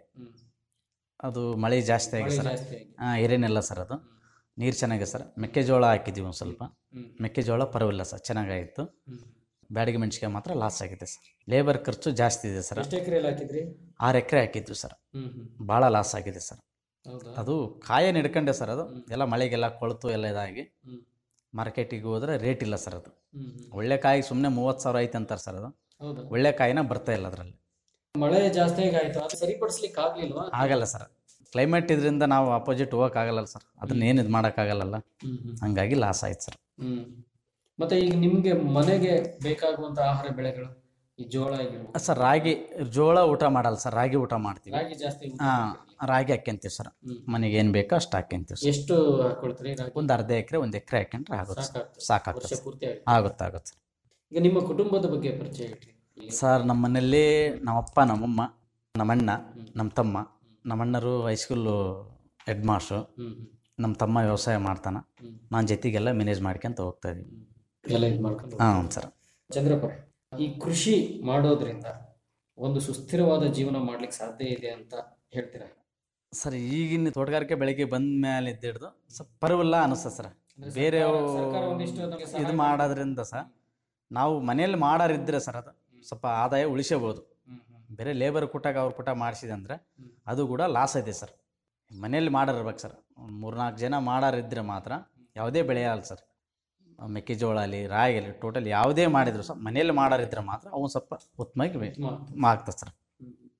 ಅದು ಮಳೆ ಜಾಸ್ತಿ ಆಗಿದೆ ಮಳೆ ಸರ್ ಜಾಸ್ತಿ ಆಗಿದೆ. ಹಾಂ ಎರೆನೆಲ್ಲ ಸರ್ ಅದು ನೀರು ಚೆನ್ನಾಗಿದೆ ಸರ್ ಮೆಕ್ಕೆಜೋಳ ಹಾಕಿದ್ದೀವಿ ಒಂದು ಸ್ವಲ್ಪ ಹ್ಮ್. ಮೆಕ್ಕೆಜೋಳ ಪರವಾಗಿಲ್ಲ ಸರ್ ಚೆನ್ನಾಗಾಯಿತು ಹ್ಮ್. ಬ್ಯಾಡಿಗೆ ಮೆಣಸಿಕಾಯಿ ಮಾತ್ರ ಲಾಸ್ ಆಗಿದೆ ಸರ್ ಲೇಬರ್ ಖರ್ಚು ಜಾಸ್ತಿ ಇದೆ ಸರ್ ಎಷ್ಟು ಎಕರೆಯಲ್ಲಿ ಹಾಕಿದ್ರಿ ಆರು ಎಕರೆ ಹಾಕಿದ್ವಿ ಸರ್ ಹ್ಮ್ ಹ್ಮ್. ಭಾಳ ಲಾಸ್ ಆಗಿದೆ ಸರ್ ಹೌದಾ? ಅದು ಕಾಯ ಹಿಡ್ಕೊಂಡೆ ಸರ್ ಅದು ಎಲ್ಲ ಮಳೆಗೆಲ್ಲ ಕೊಳ್ತು ಎಲ್ಲ ಇದಾಗಿ ಹ್ಮ್. ಮಾರ್ಕೆಟಿಗೆ ಹೋದ್ರೆ ರೇಟ್ ಇಲ್ಲ ಸರ್ ಅದು ಹ್ಮ್ ಹ್ಮ್. ಒಳ್ಳೆ ಕಾಯಿ ಸುಮ್ಮನೆ ಮೂವತ್ತು ಸಾವಿರ ಐತೆ ಅಂತಾರೆ ಸರ್ ಅದು ಹೌದಾ? ಒಳ್ಳೆ ಕಾಯಿನ ಬರ್ತಾ ಇಲ್ಲ ಅದರಲ್ಲಿ ಮಳೆ ಜಾಸ್ತಿ ಆಯ್ತು ಅದು ಸರಿಪಡಿಸ್ಲಿಕ್ಕೆ ಆಗ್ಲಿಲ್ವಾ ಆಗಲ್ಲ ಸರ್ ಕ್ಲೈಮೇಟ್ ಇದರಿಂದ ನಾವು ಅಪೋಸಿಟ್ ಹೋಗೋಕ್ಕಾಗಲ್ಲ ಸರ್ ಅದನ್ನ ಏನು ಇದು ಮಾಡೋಕ್ಕಾಗಲ್ಲ ಹ್ಮ್ ಹ್ಮ್. ಹಂಗಾಗಿ ಲಾಸ್ ಆಯ್ತು ಸರ್ ಹ್ಮ್ ಮತ್ತೆ ಈಗ ನಿಮ್ಗೆ ಮನೆಗೆ ಬೇಕಾಗುವಂತ ಆಹಾರ ಬೆಳೆಗಳು ಈ ಜೋಳ ಆಗಿರ್ಬೋದು ಸರ್ ರಾಗಿ ಜೋಳ ಊಟ ಮಾಡಲ್ಲ ಸರ್ ರಾಗಿ ಊಟ ಮಾಡ್ತೀವಿ ರಾಗಿ ಜಾಸ್ತಿ ಊಟ ಹಾಂ ರಾಗಿ ಹಾಕ್ಯಂತೀವಿ ಸರ್ ಹ್ಮ್. ಮನೆಗೆ ಏನು ಬೇಕೋ ಅಷ್ಟು ಹಾಕ್ಯಂತೀವಿ ಸರ್ ಎಷ್ಟು ಹಾಕೊಳ್ತೀರಿ ರಾಗಿ ಒಂದು ಅರ್ಧ ಎಕರೆ ಒಂದು ಎಕರೆ ಹಾಕ್ಯಂಡ್ರೆ ಆಗುತ್ತೆ ಸರ್ ಸಾಕಾಗ್ತದೆ. ಸಾಕಾಗುತ್ತೆ ವರ್ಷ ಸರ್. ಪೂರ್ತಿ ಆಗುತ್ತೆ. ಆಗುತ್ತೆ ಆಗುತ್ತೆ ಸರ್ ಈಗ ನಿಮ್ಮ ಕುಟುಂಬದ ಬಗ್ಗೆ ಪರಿಚಯ ಹೇಳ್ರಿ ಸರ್ ನಮ್ಮ ಮನೆಯಲ್ಲಿ ನಮ್ಮಪ್ಪ ನಮ್ಮಮ್ಮ ನಮ್ಮಣ್ಣ ನಮ್ಮ ತಮ್ಮ ನಮ್ಮಣ್ಣರು ಹೈಸ್ಕೂಲು ಹೆಡ್ ಮಾಸ್ಟ್ರು ಹ್ಮ್. ನಮ್ಮ ತಮ್ಮ ವ್ಯವಸಾಯ ಮಾಡ್ತಾನೆ ನಾನು ಜೊತೆಗೆಲ್ಲ ಮ್ಯಾನೇಜ್ ಮಾಡ್ಕೊಂತ ಹೋಗ್ತಾ ಇದೀವಿ ಎಲ್ಲ ಇದು ಮಾಡ್ಕೊಂಡು ಹಾಂ ಸರ್ ಚಂದ್ರಪ್ಪ ಈ ಕೃಷಿ ಮಾಡೋದ್ರಿಂದ ಒಂದು ಸುಸ್ಥಿರವಾದ ಜೀವನ ಮಾಡ್ಲಿಕ್ಕೆ ಸಾಧ್ಯ ಇದೆ ಅಂತ ಹೇಳ್ತೀರಾ ಸರ್ ಈಗಿನ ತೋಟಗಾರಿಕೆ ಬೆಳಗ್ಗೆ ಬಂದ ಮೇಲೆ ಇದ್ದಿಡ್ದು ಸ್ವಲ್ಪ ಪರವಲ್ಲ ಅನಿಸ್ತದೆ ಸರ್ ಅಂದ್ರೆ ಬೇರೆ ಸರ್ಕಾರ- ಸರ್ಕಾರ ಒಂದಿಷ್ಟು ನಮ್ಗೆ ಸಹಾಯ ಇದು ಮಾಡೋದ್ರಿಂದ ಸರ್ ನಾವು ಮನೆಯಲ್ಲಿ ಮಾಡೋರಿದ್ರೆ ಸರ್ ಅದು ಸ್ವಲ್ಪ ಆದಾಯ ಉಳಿಸಬಹುದು ಬೇರೆ ಲೇಬರ್ ಕೊಟ್ಟಾಗ ಅವ್ರು ಕೊಟ್ಟ ಮಾಡಿಸಿದೆ ಅಂದರೆ ಅದು ಕೂಡ ಲಾಸ್ ಐತೆ ಸರ್ ಮನೆಯಲ್ಲಿ ಮಾಡೋರಿರ್ಬೇಕು ಸರ್ ಒಂದು ಮೂರ್ನಾಲ್ಕು ಜನ ಮಾಡೋರಿದ್ರೆ ಮಾತ್ರ ಯಾವುದೇ ಬೆಳೆ ಅಲ್ಲ ಸರ್ ಮೆಕ್ಕೆಜೋಳ ಆಗಲಿ ರಾಗಿ ಆಗಲಿ ಟೋಟಲ್ ಯಾವುದೇ ಮಾಡಿದ್ರು ಸರ್ ಮನೆಯಲ್ಲಿ ಮಾಡೋರಿದ್ರೆ ಮಾತ್ರ ಅವನು ಸ್ವಲ್ಪ ಉತ್ತಮವಾಗಿ ಆಗ್ತದೆ ಸರ್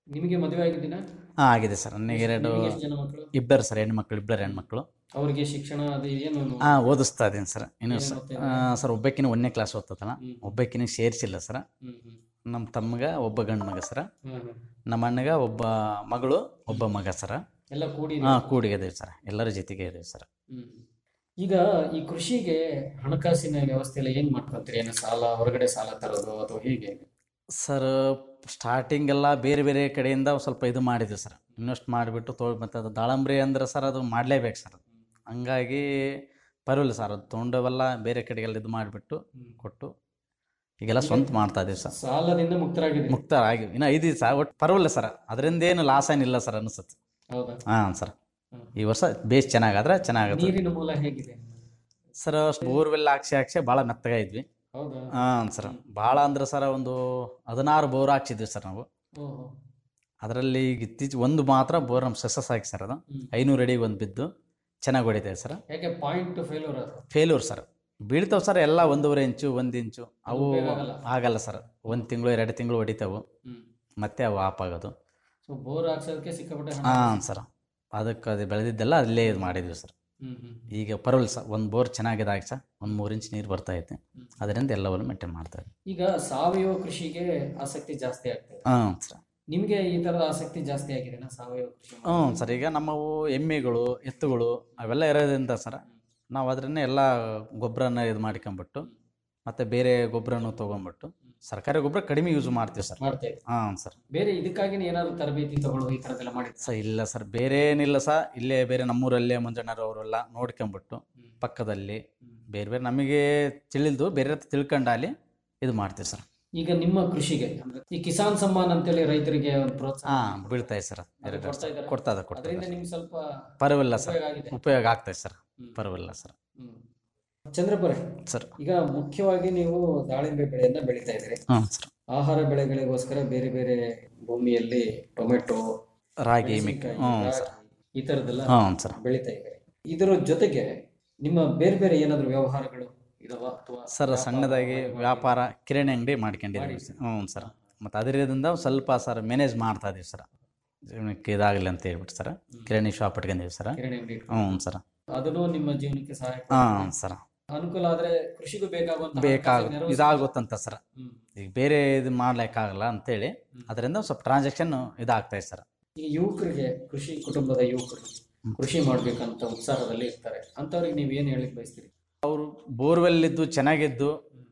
ನಿಮಗೆ ಮದುವೆ ಆಗಿದ್ದೀನಾ ಹಾಂ ಆಗಿದೆ ಸರ್ ನನಗೆ ಎರಡು ನಿಮಗೆ ಎಷ್ಟು ಜನ ಮಕ್ಕಳು ಇಬ್ಬರು ಸರ್ ಹೆಣ್ಮಕ್ಳು ಇಬ್ಬರು ಹೆಣ್ಮಕ್ಳು ಅವರಿಗೆ ಶಿಕ್ಷಣ ಅದು ಏನು ಹಾಂ ಓದಿಸ್ತಾ ಇದ್ದೀನಿ ಸರ್ ಇನ್ನು ಏನ್ ಸ- ಓದ್ತಾ ಆ, ಸರ್ ಒಬ್ಬಾಕಿನ ಒಂದನೇ ಕ್ಲಾಸ್ ಓದ್ತದಲ್ಲ ಹ್ಮ್. ಒಬ್ಬಾಕಿನ ಸೇರಿಸಿಲ್ಲ ಸರ್ ಹ್ಮ್ ಹ್ಮ್ ನಮ್ಮ ತಮ್ಮಗ ಒಬ್ಬ ಗಂಡು ಮಗ ಸರ ಹ್ಮ್ ಹ್ಮ್. ನಮ್ಮ ಅಣ್ಣಗ ಒಬ್ಬ ಮಗಳು ಒಬ್ಬ ಮಗ ಸರ ಎಲ್ಲ ಕೂಡಿ ಹಾಂ ಕೂಡಿಗೆದೇವೆ ಸರ್ ಎಲ್ಲರ ಜೊತೆಗೆ ಇದೇವೆ ಸರ್ ಹ್ಮ್. ಈಗ ಈ ಕೃಷಿಗೆ ಹಣಕಾಸಿನ ವ್ಯವಸ್ಥೆ ಎಲ್ಲ ಹೆಂಗ್ ಮಾಡ್ಕೊಂತೀರಿ ಏನು ಸಾಲ ಹೊರಗಡೆ ಸಾಲ ತರೋದು ಅಥವಾ ಹೇಗೆ ಸರ್ ಸ್ಟಾರ್ಟಿಂಗ್ ಎಲ್ಲ ಬೇರೆ ಬೇರೆ ಕಡೆಯಿಂದ ಒಂದ್ ಸ್ವಲ್ಪ ಇದು ಮಾಡಿದ್ವಿ ಸರ್ ಇನ್ವೆಸ್ಟ್ ಮಾಡಿಬಿಟ್ಟು ತೊಗೊಂಡು ಮತ್ತೆ ಅದು ದಾಳಂಬ್ರಿ ಅಂದ್ರೆ ಸರ್ ಅದು ಮಾಡಲೇಬೇಕು ಸರ್ ಹಂಗಾಗಿ ಪರವಾಗಿಲ್ಲ ಸರ್ ಅದು ತೊಗೊಂಡವೆಲ್ಲ ಬೇರೆ ಕಡೆಗೆಲ್ಲ ಇದು ಮಾಡಿಬಿಟ್ಟು ಕೊಟ್ಟು ಈಗೆಲ್ಲ ಸ್ವಂತ ಮಾಡ್ತಾ ಇದೀವಿ ಸರ್ ಸಾಲದಿಂದ ಮುಕ್ತರಾಗಿದ್ದೀರಿ ಮುಕ್ತ ಆಗಿ ಇನ್ನು ಐದು ಸರ್ ಒಟ್ಟು ಪರವಾಗಿಲ್ಲ ಸರ್ ಅದರಿಂದ ಏನು ಲಾಸ್ ಏನಿಲ್ಲ ಸರ್ ಅನಿಸುತ್ತೆ ಹೌದಾ ಹಾಂ ಸರ್ ಈ ವರ್ಷ ಬೇಸ್ ಚೆನ್ನಾಗಾದ್ರೆ ಚೆನ್ನಾಗುತ್ತೆ ನೀರಿನ ಮೂಲ ಹೇಗಿದೆ ಸರ್ ಬೋರ್ವೆಲ್ ಹಾಕ್ಸಿ ಹಾಕ್ಸಿ ಭಾಳ ಮೆತ್ತಗ ಇದ್ವಿ ಹೌದಾ ಹಾಂ ಸರ್ ಭಾಳ ಅಂದ್ರೆ ಸರ್ ಒಂದು ಹದಿನಾರು ಬೋರ್ ಹಾಕ್ಸಿದ್ವಿ ಸರ್ ನಾವು ಓಹೋ ಅದರಲ್ಲಿ ಈಗ ಇತ್ತೀಚೆಗೆ ಒಂದು ಮಾತ್ರ ಬೋರ್ ನಮ್ಮ ಸಕ್ಸಸ್ ಆಗಿ ಸರ್ ಅದು ಹ್ಮ್. ಐನೂರು ಅಡಿಗೆ ಒಂದು ಬಿದ್ದು ಚೆನ್ನಾಗಿ ಹೊಡಿತದೆ ಸರ್ ಯಾಕೆ ಪಾಯಿಂಟ್ ಫೇಲ್ಯೂರ್ ಅದು ಫೇಲ್ಯೂರ್ ಸರ್ ಬೀಳ್ತಾವೆ ಸರ್ ಎಲ್ಲ ಒಂದೂವರೆ ಇಂಚು ಒಂದು ಇಂಚು ಅವು ಉಪಯೋಗ ಆಗಲ್ಲ. ಆಗಲ್ಲ ಸರ್ ಒಂದು ತಿಂಗಳು ಎರಡು ತಿಂಗಳು ಹೊಡಿತಾವು ಹ್ಮ್. ಮತ್ತೆ ಅವು ಆಫ್ ಆಗೋದು ಸೊ ಬೋರ್ ಹಾಕ್ಸೋದಕ್ಕೆ ಸಿಕ್ಕಾಪಟ್ಟೆ ಹಣ ಹಾಂ ಸರ್ ಅದಕ್ಕೆ ಅದು ಬೆಳೆದಿದ್ದೆಲ್ಲ ಅಲ್ಲೇ ಇದು ಮಾಡಿದ್ವಿ ಸರ್ ಹ್ಮ್ ಹ್ಮ್ ಈಗ ಪರವಾಗಿಲ್ಲ ಸರ್ ಒಂದು ಬೋರ್ ಚೆನ್ನಾಗಿದಾಗ ಸರ್ ಒಂದು ಮೂರು ಇಂಚ್ ನೀರು ಬರ್ತಾ ಐತೆ ಅದರಿಂದ ಎಲ್ಲವನ್ನು ಮೇಂಟೈನ್ ಮಾಡ್ತಾ ಇದ್ವಿ ಈಗ ಸಾವಯವ ಕೃಷಿಗೆ ಆಸಕ್ತಿ ಜಾಸ್ತಿ ಆಗ್ತದೆ ಹಾಂ ಸರ್ ನಿಮಗೆ ಈ ತರದ ಆಸಕ್ತಿ ಜಾಸ್ತಿ ಆಗಿದೆನಾ ಸಾವಯವ ಕೃಷಿ ಹ್ಞೂ ಸರ್ ಈಗ ನಮ್ಮವು ಎಮ್ಮೆಗಳು ಎತ್ತುಗಳು ಅವೆಲ್ಲ ಇರೋದ್ರಿಂದ ಸರ್ ನಾವು ಅದನ್ನೇ ಎಲ್ಲ ಗೊಬ್ಬರನ ಇದು ಮಾಡ್ಕೊಂಬಿಟ್ಟು ಮತ್ತು ಬೇರೆ ಗೊಬ್ಬರನು ತೊಗೊಂಬಿಟ್ಟು ಸರ್ಕಾರಿ ಗೊಬ್ಬರ ಕಡಿಮೆ ಯೂಸ್ ಮಾಡ್ತೀವಿ ಸರ್ ಮಾಡ್ತಾ ಇದ್ದೀವಿ. ಹಾಂ ಸರ್ ಬೇರೆ ಇದಕ್ಕಾಗಿನೇ ಏನಾದ್ರು ತರಬೇತಿ ತಗೊಳ್ಳೋದು ಈ ತರದೆಲ್ಲ ಮಾಡಿದ್ರೆ ಸರ್ ಇಲ್ಲ ಸರ್ ಬೇರೆ ಏನಿಲ್ಲ ಸರ್ ಇಲ್ಲೇ ಬೇರೆ ನಮ್ಮೂರಲ್ಲೇ ಮಂಜಣ್ಣರವರೆಲ್ಲ ನೋಡ್ಕೊಂಬಿಟ್ಟು ಪಕ್ಕದಲ್ಲಿ ಬೇರೆ ಬೇರೆ ನಮಗೆ ತಿಳಿದು ಬೇರೆ ಹತ್ರ ತಿಳ್ಕೊಂಡು ಅಲ್ಲಿ ಇದು ಮಾಡ್ತೀವಿ ಸರ್ ಈಗ ನಿಮ್ಮ ಕೃಷಿಗೆ ಅಂದ್ರೆ ಈ ಕಿಸಾನ್ ಸಮ್ಮಾನ್ ಅಂತೇಳಿ ರೈತರಿಗೆ ಒಂದು ಪ್ರೋತ್ಸಾಹ ಹಾಂ ಬೀಳ್ತಾ ಇದೆ ಸರ್ ಅದು ಎರಡು ಕೊಡ್ತಾ ಇದ್ದಾರಾ? ಕೊಡ್ತಾ ಇದೆ ಕೊಡ್ತಾ ಅದರಿಂದ ಇದೆ ನಿಮ್ಗೆ ಸ್ವಲ್ಪ ಪರವಾಗಿಲ್ಲ ಸರ್ ಉಪಯೋಗ ಆಗಿದೆ. ಉಪಯೋಗ ಆಗ್ತದೆ ಸರ್ ಪರವಾಗಿಲ್ಲ ಸರ್ ಹ್ಮ್. ಚಂದ್ರಪುರೆ ಸರ್ ಈಗ ಮುಖ್ಯವಾಗಿ ನೀವು ದಾಳಿಂಬೆ ಬೆಳೆಯನ್ನ ಬೆಳೀತಾ ಇದ್ದೀರಿ ಹಾಂ ಸರ್ ಆಹಾರ ಬೆಳೆಗಳಿಗೋಸ್ಕರ ಬೇರೆ ಬೇರೆ ಭೂಮಿಯಲ್ಲಿ ಟೊಮೆಟೊ ರಾಗಿ ಮಿಕ್ ಮೆಣಸಿನಕಾಯಿ, ಹ್ಞೂ ರಾಗಿ, ಸರ್ ಈ ತರದೆಲ್ಲ ಹ್ಞೂ ಸರ್ ಬೆಳೀತಾ ಇದ್ದೀರಿ ಇದರ ಜೊತೆಗೆ ನಿಮ್ಮ ಬೇರೆ ಬೇರೆ ಏನಾದ್ರು ವ್ಯವಹಾರಗಳು ಇದಾವ ಅಥವಾ ಸರ್ ವ್ಯಾಪಾರ, ಸಣ್ಣದಾಗಿ ವಹಿವಾಟು? ವ್ಯಾಪಾರ ಕಿರಾಣಿ ಅಂಗಡಿ ಮಾಡ್ಕೊಂಡಿದ್ದೀವಿ ಸರ್ ಹ್ಞೂ ಸರ್ ಮತ್ತು ಅದರಿಂದ ಸ್ವಲ್ಪ ಸರ್ ಮ್ಯಾನೇಜ್ ಮಾಡ್ತಾ ಇದೀವಿ ಸರ್ ಜೀವನಕ್ಕೆ ಇದಾಗಲಿ ಅಂತ ಹೇಳ್ಬಿಟ್ಟು ಸರ್ ಕಿರಾಣಿ ಶಾಪ್ ಇಟ್ಕೊಂಡಿದ್ದೀವಿ ಸರ್ ಕಿರಾಣಿ ಅಂಗಡಿ ಹ್ಞೂ ಸರ್ ಅದನ್ನು ನಿಮ್ಮ ಜೀವನಕ್ಕೆ ಸಹಾಯ ಹಾಂ ಸರ್ ಅನುಕೂಲ ಆದ್ರೆ ಕೃಷಿಗೂ ಬೇಕಾಗುವಂತ ಬೇಕಾಗ ಇದಾಗುತ್ತಂತ ಸರ್ ಹ್ಮ್. ಈಗ ಬೇರೆ ಇದು ಮಾಡ್ಲಿಕ್ಕಾಗಲ್ಲ ಅಂತೇಳಿ ಅದರಿಂದ ಸ್ವಲ್ಪ ಟ್ರಾನ್ಸಾಕ್ಷನ್ ಇದಾಗ್ತಾ ಇದೆ ಸರ್ ಈಗ ಯುವಕರಿಗೆ ಕೃಷಿ ಕುಟುಂಬದ ಯುವಕರು ಕೃಷಿ ಮಾಡ್ಬೇಕಂತ ಉತ್ಸಾಹದಲ್ಲಿ ಇರ್ತಾರೆ ಅಂತವ್ರಿಗೆ ನೀವು ಏನ್ ಹೇಳಿಕ್ ಬಯಸ್ತೀರಿ ಅವರು ಬೋರ್ವೆಲ್ ಇದ್ದು ಚೆನ್ನಾಗಿದ್ದು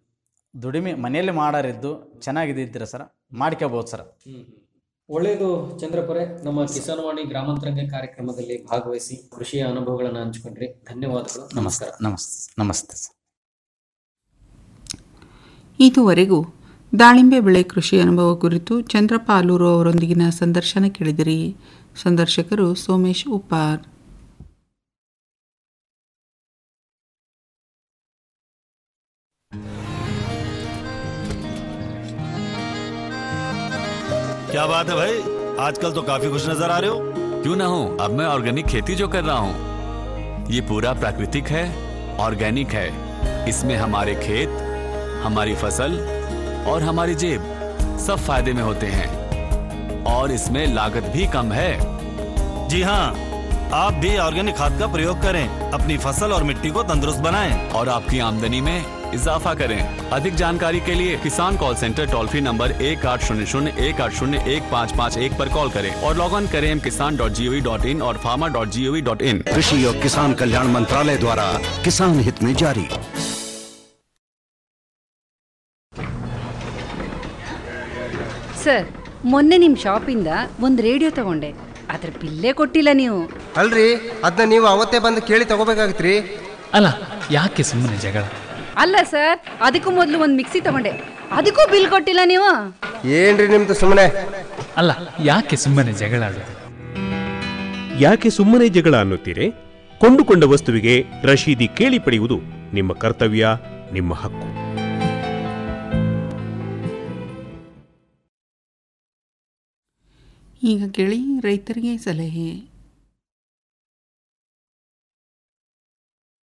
ದುಡಿಮೆ ಮನೆಯಲ್ಲಿ ಮಾಡಾರಿದ್ದು ಚೆನ್ನಾಗಿದ್ದಿದ್ರೆ ಸರ್ ಮಾಡ್ಕೋಬೋದು ಸರ್ ಒಳ್ಳೆಯದು ಚಂದ್ರಪುರೆ ನಮ್ಮ ಕಿಸಾನ್ವಾಣಿ ಗ್ರಾಮಾಂತರಂಗ ಕಾರ್ಯಕ್ರಮದಲ್ಲಿ ಭಾಗವಹಿಸಿ ಕೃಷಿಯ ಅನುಭವಗಳನ್ನು ಹಂಚಿಕೊಂಡ್ರಿ ಧನ್ಯವಾದಗಳು ನಮಸ್ಕಾರ ನಮಸ್ತೆ ನಮಸ್ತೆ ಸರ್ ಇದುವರೆಗೂ ದಾಳಿಂಬೆ ಬೆಳೆ ಕೃಷಿ ಅನುಭವ ಕುರಿತು ಚಂದ್ರಪ್ಪ ಆಲೂರು ಅವರೊಂದಿಗಿನ ಸಂದರ್ಶನ ಕೇಳಿದಿರಿ ಸಂದರ್ಶಕರು ಸೋಮೇಶ್ ಉಪ್ಪಾರ್ क्या बात है भाई आजकल तो काफी खुश नजर आ रहे हो क्यों ना हो अब मैं ऑर्गेनिक खेती जो कर रहा हूँ ये पूरा प्राकृतिक है ऑर्गेनिक है इसमें हमारे खेत हमारी फसल और हमारी जेब सब फायदे में होते हैं और इसमें लागत भी कम है जी हाँ आप भी ऑर्गेनिक खाद का प्रयोग करें अपनी फसल और मिट्टी को तंदुरुस्त बनाएं और आपकी आमदनी में इजाफा करें अधिक जानकारी के लिए किसान call centre toll free number एक आठ शून्य शून्य एक आठ शून्य एक पाँच पाँच एक पर कॉल करें और लॉग ऑन करें Kisan dot G O V dot in और farmer dot G O V dot in कृषि और किसान कल्याण मंत्रालय द्वारा किसान हित में जारी ಸರ್ ಮೊನ್ನೆ ನಿಮ್ಮ ಶಾಪಿಂದ ಒಂದು ರೇಡಿಯೋ ತಗೊಂಡೆ ಅದ್ರ ಬಿಲ್ಲೇ ಕೊಟ್ಟಿಲ್ಲ ನೀವು ಅಲ್ರಿ ಅದನ್ನ ನೀವು ಅವತ್ತೇ ಬಂದು ಕೇಳಿ ತಗೋಬೇಕಾಗಿತ್ರಿ ಅಲ್ಲ ಯಾಕೆ ಸುಮ್ಮನೆ ಜಗಳ ಅಲ್ಲ ಸರ್ ಅದಕ್ಕೂ ಮೊದಲು ಒಂದು ಮಿಕ್ಸಿ ತಗೊಂಡೆ ಅದಕ್ಕೂ ಬಿಲ್ ಕೊಟ್ಟಿಲ್ಲ ನೀವು ಏನ್ರಿ ನಿಮ್ದು ಸುಮ್ಮನೆ ಅಲ್ಲ ಯಾಕೆ ಸುಮ್ಮನೆ ಜಗಳ ಆಡೋದು ಯಾಕೆ ಸುಮ್ಮನೆ ಜಗಳ ಅನ್ನುತ್ತೀರಿ ಕೊಂಡುಕೊಂಡ ವಸ್ತುವಿಗೆ ರಶೀದಿ ಕೇಳಿ ಪಡೆಯುವುದು ನಿಮ್ಮ ಕರ್ತವ್ಯ ನಿಮ್ಮ ಹಕ್ಕು ಈಗ ಕೇಳಿ ರೈತರಿಗೆ ಸಲಹೆ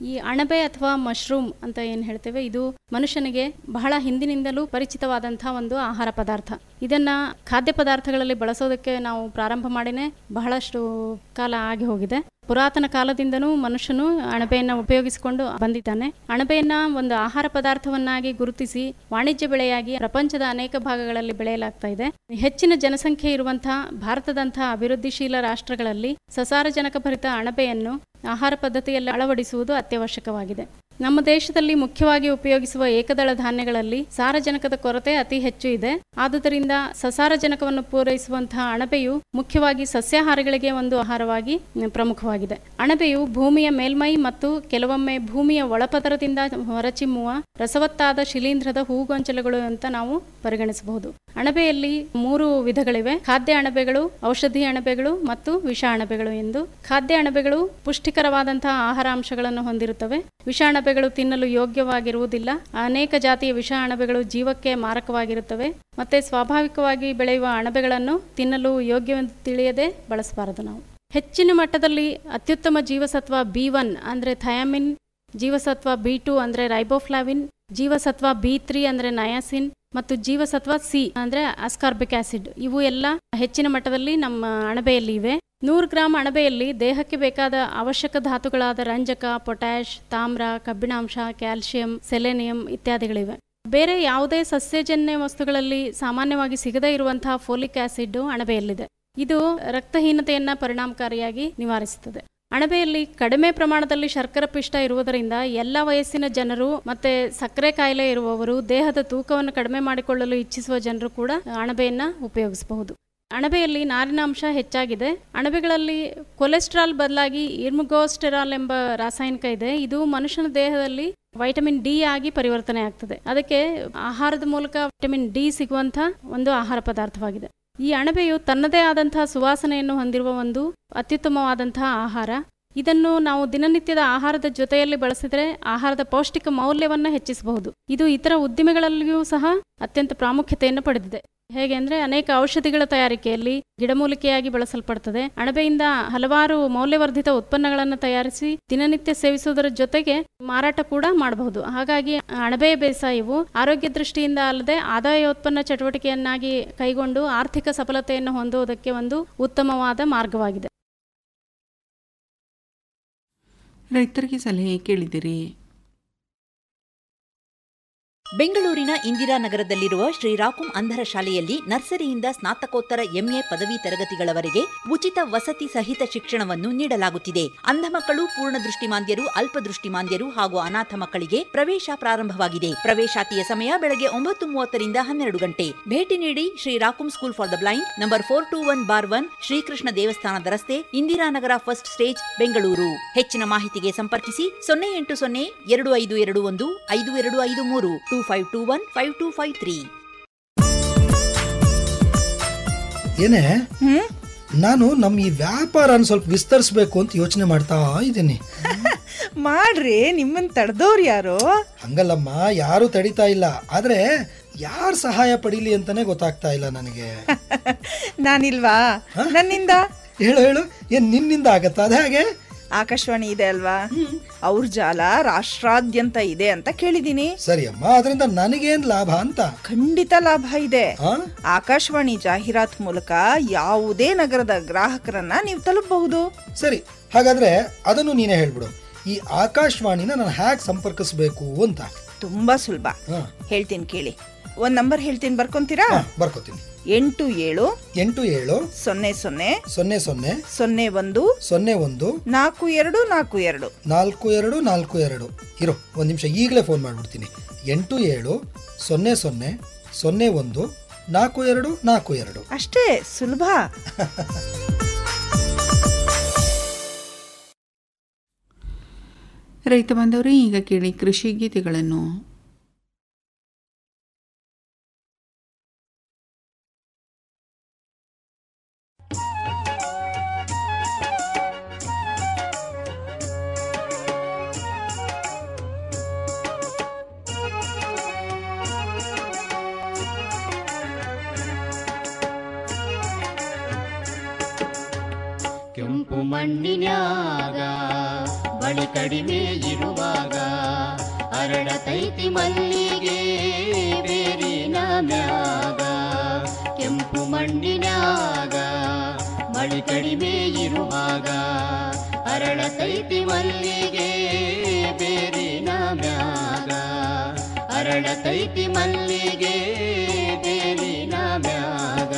ಈ ಅಣಬೆ ಅಥವಾ ಮಶ್ರೂಮ್ ಅಂತ ಏನು ಹೇಳ್ತೇವೆ ಇದು ಮನುಷ್ಯನಿಗೆ ಬಹಳ ಹಿಂದಿನಿಂದಲೂ ಪರಿಚಿತವಾದಂತಹ ಒಂದು ಆಹಾರ ಪದಾರ್ಥ ಇದನ್ನ ಖಾದ್ಯ ಪದಾರ್ಥಗಳಲ್ಲಿ ಬಳಸೋದಕ್ಕೆ ನಾವು ಪ್ರಾರಂಭ ಮಾಡಿನೇ ಬಹಳಷ್ಟು ಕಾಲ ಆಗಿ ಹೋಗಿದೆ ಪುರಾತನ ಕಾಲದಿಂದನೂ ಮನುಷ್ಯನು ಅಣಬೆಯನ್ನ ಉಪಯೋಗಿಸಿಕೊಂಡು ಬಂದಿದ್ದಾನೆ ಅಣಬೆಯನ್ನ ಒಂದು ಆಹಾರ ಪದಾರ್ಥವನ್ನಾಗಿ ಗುರುತಿಸಿ ವಾಣಿಜ್ಯ ಬೆಳೆಯಾಗಿ ಪ್ರಪಂಚದ ಅನೇಕ ಭಾಗಗಳಲ್ಲಿ ಬೆಳೆಯಲಾಗ್ತಾ ಇದೆ ಹೆಚ್ಚಿನ ಜನಸಂಖ್ಯೆ ಇರುವಂತಹ ಭಾರತದಂತಹ ಅಭಿವೃದ್ಧಿಶೀಲ ರಾಷ್ಟ್ರಗಳಲ್ಲಿ ಸಸಾರಜನಕ ಭರಿತ ಅಣಬೆಯನ್ನು ಆಹಾರ ಪದ್ಧತಿಯಲ್ಲಿ ಅಳವಡಿಸುವುದು ಅತ್ಯವಶ್ಯಕವಾಗಿದೆ ನಮ್ಮ ದೇಶದಲ್ಲಿ ಮುಖ್ಯವಾಗಿ ಉಪಯೋಗಿಸುವ ಏಕದಳ ಧಾನ್ಯಗಳಲ್ಲಿ ಸಾರಜನಕದ ಕೊರತೆ ಅತಿ ಹೆಚ್ಚು ಇದೆ ಆದುದರಿಂದ ಸಸಾರಜನಕವನ್ನು ಪೂರೈಸುವಂತಹ ಅಣಬೆಯು ಮುಖ್ಯವಾಗಿ ಸಸ್ಯಾಹಾರಿಗಳಿಗೆ ಒಂದು ಆಹಾರವಾಗಿ ಮ್, ಪ್ರಮುಖವಾಗಿದೆ ಅಣಬೆಯು ಭೂಮಿಯ ಮೇಲ್ಮೈ ಮತ್ತು ಕೆಲವೊಮ್ಮೆ ಭೂಮಿಯ ಒಳಪದರದಿಂದ ಹೊರಚಿಮ್ಮುವ ರಸವತ್ತಾದ ಶಿಲೀಂಧ್ರದ ಹೂಗೊಂಚಲುಗಳು ಅಂತ ನಾವು ಪರಿಗಣಿಸಬಹುದು ಅಣಬೆಯಲ್ಲಿ ಮೂರು ವಿಧಗಳಿವೆ ಖಾದ್ಯ ಅಣಬೆಗಳು ಔಷಧಿ ಅಣಬೆಗಳು ಮತ್ತು ವಿಷ ಅಣಬೆಗಳು ಎಂದು ಖಾದ್ಯ ಅಣಬೆಗಳು ಪುಷ್ಟಿಕರವಾದಂತಹ ಆಹಾರ ಅಂಶಗಳನ್ನು ಹೊಂದಿರುತ್ತವೆ ವಿಷ ಅಣಬೆಗಳು ತಿನ್ನಲು ಯೋಗ್ಯವಾಗಿರುವುದಿಲ್ಲ ಅನೇಕ ಜಾತಿಯ ವಿಷ ಅಣಬೆಗಳು ಜೀವಕ್ಕೆ ಮಾರಕವಾಗಿರುತ್ತವೆ ಮತ್ತೆ ಸ್ವಾಭಾವಿಕವಾಗಿ ಬೆಳೆಯುವ ಅಣಬೆಗಳನ್ನು ತಿನ್ನಲು ಯೋಗ್ಯವೆಂದು ತಿಳಿಯದೆ ಬಳಸಬಾರದು ನಾವು ಹೆಚ್ಚಿನ ಮಟ್ಟದಲ್ಲಿ ಅತ್ಯುತ್ತಮ ಜೀವಸತ್ವ ಬಿ ಒನ್ ಅಂದರೆ ಥಯಾಮಿನ್ ಜೀವಸತ್ವ ಬಿ ಟು ಅಂದರೆ ರೈಬೋಫ್ಲಾವಿನ್ ಜೀವಸತ್ವ ಬಿ ತ್ರೀ ಅಂದರೆ ನಯಾಸಿನ್ ಮತ್ತು ಜೀವಸತ್ವ ಸಿ ಅಂದರೆ ಅಸ್ಕಾರ್ಬಿಕ್ ಆಸಿಡ್ ಇವು ಎಲ್ಲ ಹೆಚ್ಚಿನ ಮಟ್ಟದಲ್ಲಿ ನಮ್ಮ ಅಣಬೆಯಲ್ಲಿ ಇವೆ ನೂರು ಗ್ರಾಂ ಅಣಬೆಯಲ್ಲಿ ದೇಹಕ್ಕೆ ಬೇಕಾದ ಅವಶ್ಯಕ ಧಾತುಗಳಾದ ರಂಜಕ ಪೊಟ್ಯಾಷ್ ತಾಮ್ರ ಕಬ್ಬಿಣಾಂಶ ಕ್ಯಾಲ್ಸಿಯಂ ಸೆಲೆನಿಯಂ ಇತ್ಯಾದಿಗಳಿವೆ ಬೇರೆ ಯಾವುದೇ ಸಸ್ಯಜನ್ಯ ವಸ್ತುಗಳಲ್ಲಿ ಸಾಮಾನ್ಯವಾಗಿ ಸಿಗದೇ ಇರುವಂತಹ ಫೋಲಿಕ್ ಆಸಿಡ್ ಅಣಬೆಯಲ್ಲಿದೆ ಇದು ರಕ್ತಹೀನತೆಯನ್ನ ಪರಿಣಾಮಕಾರಿಯಾಗಿ ನಿವಾರಿಸುತ್ತದೆ ಅಣಬೆಯಲ್ಲಿ ಕಡಿಮೆ ಪ್ರಮಾಣದಲ್ಲಿ ಶರ್ಕರ ಪಿಷ್ಟ ಇರುವುದರಿಂದ ಎಲ್ಲ ವಯಸ್ಸಿನ ಜನರು ಮತ್ತೆ ಸಕ್ಕರೆ ಕಾಯಿಲೆ ಇರುವವರು ದೇಹದ ತೂಕವನ್ನು ಕಡಿಮೆ ಮಾಡಿಕೊಳ್ಳಲು ಇಚ್ಛಿಸುವ ಜನರು ಕೂಡ ಅಣಬೆಯನ್ನ ಉಪಯೋಗಿಸಬಹುದು ಅಣಬೆಯಲ್ಲಿ ನಾರಿನಾಂಶ ಹೆಚ್ಚಾಗಿದೆ ಅಣಬೆಗಳಲ್ಲಿ ಕೊಲೆಸ್ಟ್ರಾಲ್ ಬದಲಾಗಿ ಇರ್ಮುಗೋಸ್ಟೆರಾಲ್ ಎಂಬ ರಾಸಾಯನಿಕ ಇದೆ ಇದು ಮನುಷ್ಯನ ದೇಹದಲ್ಲಿ ವೈಟಮಿನ್ ಡಿ ಆಗಿ ಪರಿವರ್ತನೆ ಆಗ್ತದೆ ಅದಕ್ಕೆ ಆಹಾರದ ಮೂಲಕ ವಿಟಮಿನ್ ಡಿ ಸಿಗುವಂಥ ಒಂದು ಆಹಾರ ಪದಾರ್ಥವಾಗಿದೆ ಈ ಅಣಬೆಯು ತನ್ನದೇ ಆದಂತಹ ಸುವಾಸನೆಯನ್ನು ಹೊಂದಿರುವ ಒಂದು ಅತ್ಯುತ್ತಮವಾದಂತಹ ಆಹಾರ ಇದನ್ನು ನಾವು ದಿನನಿತ್ಯದ ಆಹಾರದ ಜೊತೆಯಲ್ಲಿ ಬಳಸಿದರೆ ಆಹಾರದ ಪೌಷ್ಟಿಕ ಮೌಲ್ಯವನ್ನು ಹೆಚ್ಚಿಸಬಹುದು ಇದು ಇತರ ಉದ್ದಿಮೆಗಳಲ್ಲಿಯೂ ಸಹ ಅತ್ಯಂತ ಪ್ರಾಮುಖ್ಯತೆಯನ್ನು ಪಡೆದಿದೆ ಹೇಗೆ ಅಂದ್ರೆ ಅನೇಕ ಔಷಧಿಗಳ ತಯಾರಿಕೆಯಲ್ಲಿ ಗಿಡಮೂಲಿಕೆಯಾಗಿ ಬಳಸಲ್ಪಡ್ತದೆ ಅಣಬೆಯಿಂದ ಹಲವಾರು ಮೌಲ್ಯವರ್ಧಿತ ಉತ್ಪನ್ನಗಳನ್ನು ತಯಾರಿಸಿ ದಿನನಿತ್ಯ ಸೇವಿಸುವುದರ ಜೊತೆಗೆ ಮಾರಾಟ ಕೂಡ ಮಾಡಬಹುದು ಹಾಗಾಗಿ ಅಣಬೆಯ ಬೇಸಾಯವು ಆರೋಗ್ಯ ದೃಷ್ಟಿಯಿಂದ ಅಲ್ಲದೆ ಆದಾಯೋತ್ಪನ್ನ ಚಟುವಟಿಕೆಯನ್ನಾಗಿ ಕೈಗೊಂಡು ಆರ್ಥಿಕ ಸಫಲತೆಯನ್ನು ಹೊಂದುವುದಕ್ಕೆ ಒಂದು ಉತ್ತಮವಾದ ಮಾರ್ಗವಾಗಿದೆ ರೈತರಿಗೆ ಸಲಹೆ ಕೇಳಿದಿರಿ ಬೆಂಗಳೂರಿನ ಇಂದಿರಾನಗರದಲ್ಲಿರುವ ಶ್ರೀರಾಕುಂ ಅಂಧರ ಶಾಲೆಯಲ್ಲಿ ನರ್ಸರಿಯಿಂದ ಸ್ನಾತಕೋತ್ತರ ಎಂಎ ಪದವಿ ತರಗತಿಗಳವರೆಗೆ ಉಚಿತ ವಸತಿ ಸಹಿತ ಶಿಕ್ಷಣವನ್ನು ನೀಡಲಾಗುತ್ತಿದೆ ಅಂಧ ಮಕ್ಕಳು ಪೂರ್ಣ ದೃಷ್ಟಿಮಾಂದ್ಯರು ಅಲ್ಪದೃಷ್ಟಿಮಾಂದ್ಯರು ಹಾಗೂ ಅನಾಥ ಮಕ್ಕಳಿಗೆ ಪ್ರವೇಶ ಪ್ರಾರಂಭವಾಗಿದೆ ಪ್ರವೇಶಾತಿಯ ಸಮಯ ಬೆಳಗ್ಗೆ ಒಂಬತ್ತು ಮೂವತ್ತರಿಂದ ಹನ್ನೆರಡು ಗಂಟೆ ಭೇಟಿ ನೀಡಿ ಶ್ರೀರಾಕುಂ school for the blind number four two one bar one Shrikrishna ದೇವಸ್ಥಾನದ ರಸ್ತೆ ಇಂದಿರಾನಗರ ಫಸ್ಟ್ ಸ್ಟೇಜ್ ಬೆಂಗಳೂರು ಹೆಚ್ಚಿನ ಮಾಹಿತಿಗೆ ಸಂಪರ್ಕಿಸಿ ಸೊನ್ನೆ ಎಂಟು ಸೊನ್ನೆ ಎರಡು ಐದು ಎರಡು ಒಂದು ಐದು ಎರಡು ಐದು ಮೂರು two five two one five two five three ಏನೇ ನಾನು ನಮ್ಮ ಈ ವ್ಯಾಪಾರನ ಸ್ವಲ್ಪ ವಿಸ್ತರಿಸ್ಬೇಕು ಅಂತ ಯೋಚನೆ ಮಾಡ್ತಾ ಇದ್ದೀನಿ ಮಾಡ್ರಿ ನಿಮ್ಮನ್ ತಡೆದವ್ರು ಯಾರು ಹಂಗಲ್ಲಮ್ಮ ಯಾರು ತಡಿತಾ ಇಲ್ಲ ಆದ್ರೆ ಯಾರ ಸಹಾಯ ಪಡೀಲಿ ಅಂತಾನೆ ಗೊತ್ತಾಗ್ತಾ ಇಲ್ಲ ನನಗೆ ನಾನಿಲ್ವಾ ನನ್ನಿಂದ ಹೇಳು ಹೇಳು ಏನ್ ನಿನ್ನಿಂದ ಆಗತ್ತಾ ಅದ ಹಾಗೆ ಆಕಾಶವಾಣಿ ಇದೆ ಅಲ್ವಾ ಅವ್ರ ಜಾಲ ರಾಷ್ಟ್ರಾದ್ಯಂತ ಇದೆ ಅಂತ ಕೇಳಿದೀನಿ ಸರಿ ಅಮ್ಮ ಅದರಿಂದ ನನಗೇನ್ ಲಾಭ ಅಂತ ಖಂಡಿತ ಲಾಭ ಇದೆ ಆಕಾಶವಾಣಿ ಜಾಹೀರಾತ್ ಮೂಲಕ ಯಾವುದೇ ನಗರದ ಗ್ರಾಹಕರನ್ನ ನೀವು ತಲುಪಬಹುದು ಸರಿ ಹಾಗಾದ್ರೆ ಅದನ್ನು ನೀನೇ ಹೇಳ್ಬಿಡು ಈ ಆಕಾಶವಾಣಿನ ನಾನು ಹ್ಯಾಕ್ ಸಂಪರ್ಕಿಸ್ಬೇಕು ಅಂತ ತುಂಬಾ ಸುಲಭ ಹೇಳ್ತೀನಿ ಕೇಳಿ ಒಂದ್ ನಂಬರ್ ಹೇಳ್ತೀನಿ ಬರ್ಕೊಂತೀರಾ ಬರ್ಕೋತೀನಿ ಎಂಟು ಏಳು ಎಂಟು ಏಳು ಸೊನ್ನೆ ಸೊನ್ನೆ ಸೊನ್ನೆ ಸೊನ್ನೆ ಸೊನ್ನೆ ಒಂದು ಸೊನ್ನೆ ಒಂದು ನಾಲ್ಕು ಎರಡು ನಾಲ್ಕು ಎರಡು ನಾಲ್ಕು ಎರಡು ನಾಲ್ಕು ಎರಡು ಇರೋ ಒಂದು ನಿಮಿಷ ಈಗಲೇ ಫೋನ್ ಮಾಡಿಬಿಡ್ತೀನಿ ಎಂಟು ಏಳು ಸೊನ್ನೆ ಸೊನ್ನೆ ಸೊನ್ನೆ ಒಂದು ನಾಲ್ಕು ಎರಡು ನಾಲ್ಕು ಎರಡು ಅಷ್ಟೇ ಸುಲಭ ರೈತ ಬಾಂಧವರೇ ಈಗ ಕೇಳಿ ಕೃಷಿ ಗೀತೆಗಳನ್ನು ಕೆಂಪು ಮಣ್ಣಿನ್ಯಾಗ ಮಳಿ ಕಡಿಮೆ ಇರುವಾಗ ಅರಳತೈತಿ ಮಲ್ಲಿಗೆ ಬೇರಿನ ಮ್ಯಾಗ ಕೆಂಪು ಮಣ್ಣಿನ್ಯಾಗ ಮಳಿ ಕಡಿಮೆ ಇರುವಾಗ ಅರಳತೈತಿ ಮಲ್ಲಿಗೆ ಬೇರಿನ ಮ್ಯಾಗ ಅರಳತೈತಿ ಮಲ್ಲಿಗೆ ಬೇರಿನ ಮ್ಯಾಗ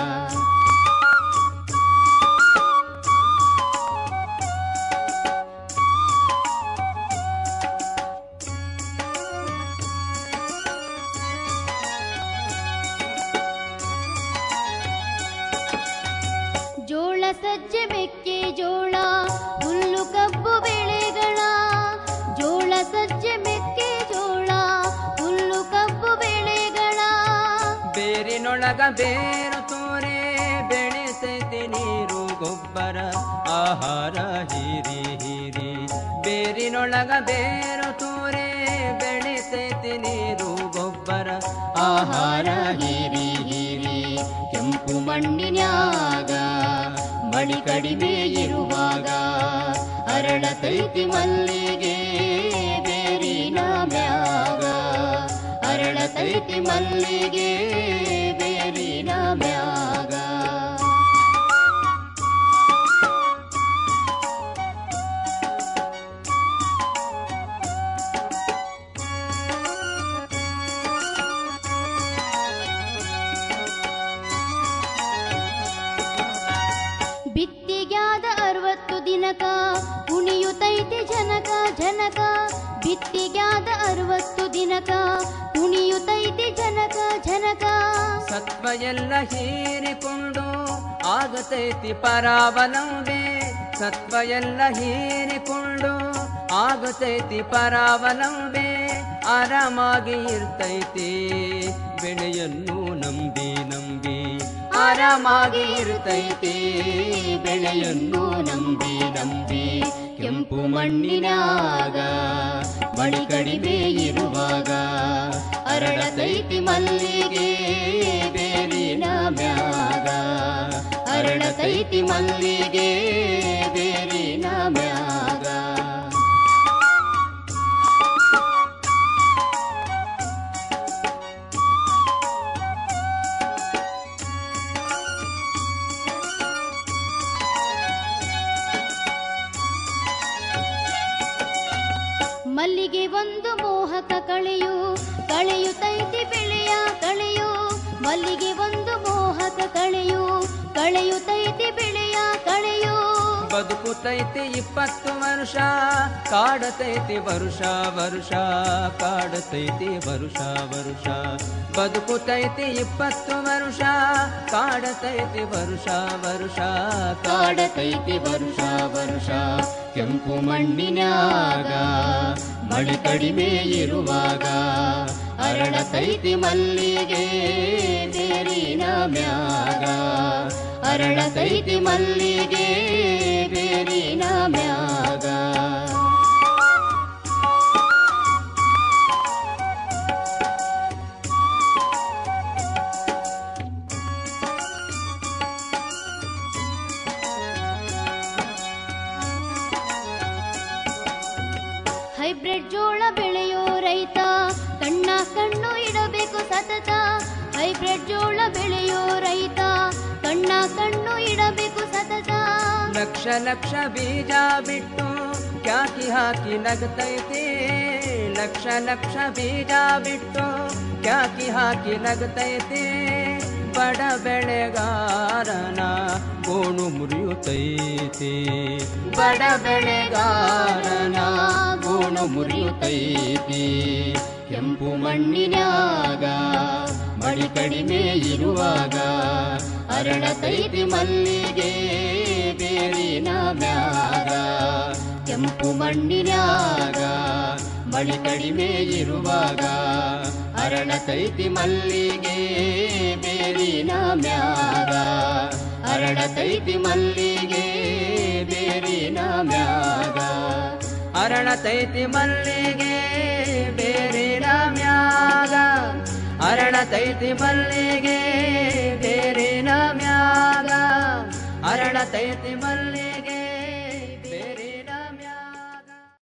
ಜೋಳ ಸಜ್ಜೆ ಮೆಕ್ಕೆ ಜೋಳ ಹುಲ್ಲು ಕಬ್ಬು ಬೆಳೆಗಳ ಜೋಳ ಸಜ್ಜೆ ಮೆಕ್ಕೆ ಜೋಳ ಹುಲ್ಲು ಕಬ್ಬು ಬೆಳೆಗಳ ಬೇರಿನೊಳಗ ಬೇರು ತೋರೆ ಬೆಳೆಸೈತಿ ನೀರು ಗೊಬ್ಬರ ಆಹಾರ ಹೀರಿ ಹೀರಿ ಬೇರಿನೊಳಗ ಬೇರು ತೋರೆ ಬೆಳೆಸೈತಿ ನೀರು ಗೊಬ್ಬರ ಆಹಾರ ಹೀರಿ ಹೀರಿ ಕೆಂಪು ಮಣ್ಣಿನ್ಯಾಗ ಮಳಿ ಕಡಿಮೆ ಇರುವಾಗ ಅರಳತೈತಿ ಮಲ್ಲಿಗೆ ಬೇರಿನ ಮ್ಯಾಗ ಅರಳತೈತಿ ಮಲ್ಲಿಗೆ ಬೇರಿನ ಮ್ಯಾಗ ಬಿತ್ತಿಗ್ಯಾದ ಅರವತ್ತು ದಿನಕ ಕುಣಿಯುತ್ತೈತಿ ಜನಕ ಜನಕ ಬಿತ್ತಿಗ್ಯಾದ ಅರವತ್ತು ದಿನಕ ಕುಣಿಯುತ್ತೈತಿ ಜನಕ ಜನಕ ಸತ್ವ ಎಲ್ಲ ಹೀರಿಕೊಂಡು ಆಗತೈತಿ ಪರಾವಲಂಬೆ ಸತ್ವ ಎಲ್ಲ ಹೀರಿಕೊಂಡು ಆಗತೈತಿ ಪರಾವಲಂಬೆ ಆರಾಮಾಗಿ ಇರ್ತೈತಿ ಬೆಳೆಯನ್ನು ನಂಬಿ ನಂಬಿ ಆರಾಮಾಗಿ ಇರ್ತೈತಿ ಬೆಳೆಯನ್ನು ನಂಬಿ ನಂಬಿ ಕೆಂಪು ಮಣ್ಣಿನಾಗ ಮಳಿ ಕಡಿಮೆ ಇರುವಾಗ ಅರಳತೈತಿ ಮಲ್ಲಿಗೆ ಬೇರಿನ ಮ್ಯಾಗ ಅರಳತೈತಿ ಮಲ್ಲಿಗೆ ಬೇರಿನ ಮ್ಯಾಗ ಮಲ್ಲಿಗೆ ಒಂದು ಮೋಹಕ ಕಳೆಯು ಕಳೆಯುತ್ತೈತಿ ಬೆಳೆಯ ಕಳೆಯು ಮಲ್ಲಿಗೆ ಒಂದು ಮೋಹಕ ಕಳೆಯು ಕಳೆಯುತ್ತೈತಿ ಬೆಳೆಯ ಕಳೆಯು ಬದುಕುತೈತಿ ಇಪ್ಪತ್ತು ವರ್ಷ ಕಾಡತೈತಿ ವರುಷ ವರುಷ ಕಾಡತೈತಿ ವರುಷ ವರುಷ ಬದುಕುತೈತಿ ಇಪ್ಪತ್ತು ವರ್ಷ ಕಾಡತೈತಿ ವರುಷ ವರುಷ ಕಾಡತೈತಿ ವರುಷ ವರುಷ ಕೆಂಪು ಮಣ್ಣಿನ್ಯಾಗ ಮಳಿ ಕಡಿಮೆ ಇರುವಾಗ ಅರಳತೈತಿ ಮಲ್ಲಿಗೆ ಬೇರಿನ ಮ್ಯಾಗ ಅರಳತೈತಿ ಮಲ್ಲಿಗೆ ಬೇರಿನ ಮ್ಯಾಗ ಹೈಬ್ರಿಡ್ ಜೋಳ ಬೆಳೆಯೋ ರೈತ ಕಣ್ಣ ಕಣ್ಣು ಇಡಬೇಕು ಸತತ ಹೈಬ್ರಿಡ್ ಜೋಳ ಬೆಳೆಯೋ ರೈತ ಕಣ್ಣ ಕಣ್ಣು ಇಡಬೇಕು ಸತತ ಲಕ್ಷ ಲಕ್ಷ ಬೀಜ ಬಿಟ್ಟು ಕ್ಯಾಕಿ ಹಾಕಿ ನಗತೈತಿ ಲಕ್ಷ ಲಕ್ಷ ಬೀಜ ಬಿಟ್ಟು ಕ್ಯಾಕಿ ಹಾಕಿ ನಗತೈತಿ ಬಡ ಬೆಳೆಗಾರನ ಗೋಣು ಮುರಿಯುತ್ತೈತಿ ಬಡ ಬೆಳೆಗಾರನ ಗೋಣು ಮುರಿಯುತ್ತೈತಿ ಕೆಂಪು ಮಣ್ಣಿನ್ಯಾಗ ಮಳಿ ಕಡಿಮೆ ಇರುವಾಗ ಅರಳತೈತಿ ಮಲ್ಲಿಗೆ ಬೇರಿನ ಮ್ಯಾಗ ಕೆಂಪು ಮಣ್ಣಿನ್ಯಾಗ ಮಳಿ ಕಡಿಮೆ ಇರುವಾಗ ಅರಳತೈತಿ ಮಲ್ಲಿಗೆ ಬೇರಿನ ಮ್ಯಾಗ ಅರಳತೈತಿ ಮಲ್ಲಿಗೆ ಬೇರಿನ ಮ್ಯಾಗ ಅರಳತೈತಿ ಮಲ್ಲಿಗೆ ಬೇರಿನ ಮ್ಯಾಗ ಅರಳತೈತಿ ಮಲ್ಲಿಗೆ ಬೇರಿನ ಮ್ಯಾಗ ಅರಳತೈತಿ ಮಲ್ಲಿಗೆ ಬೇರಿನ ಮ್ಯಾಗ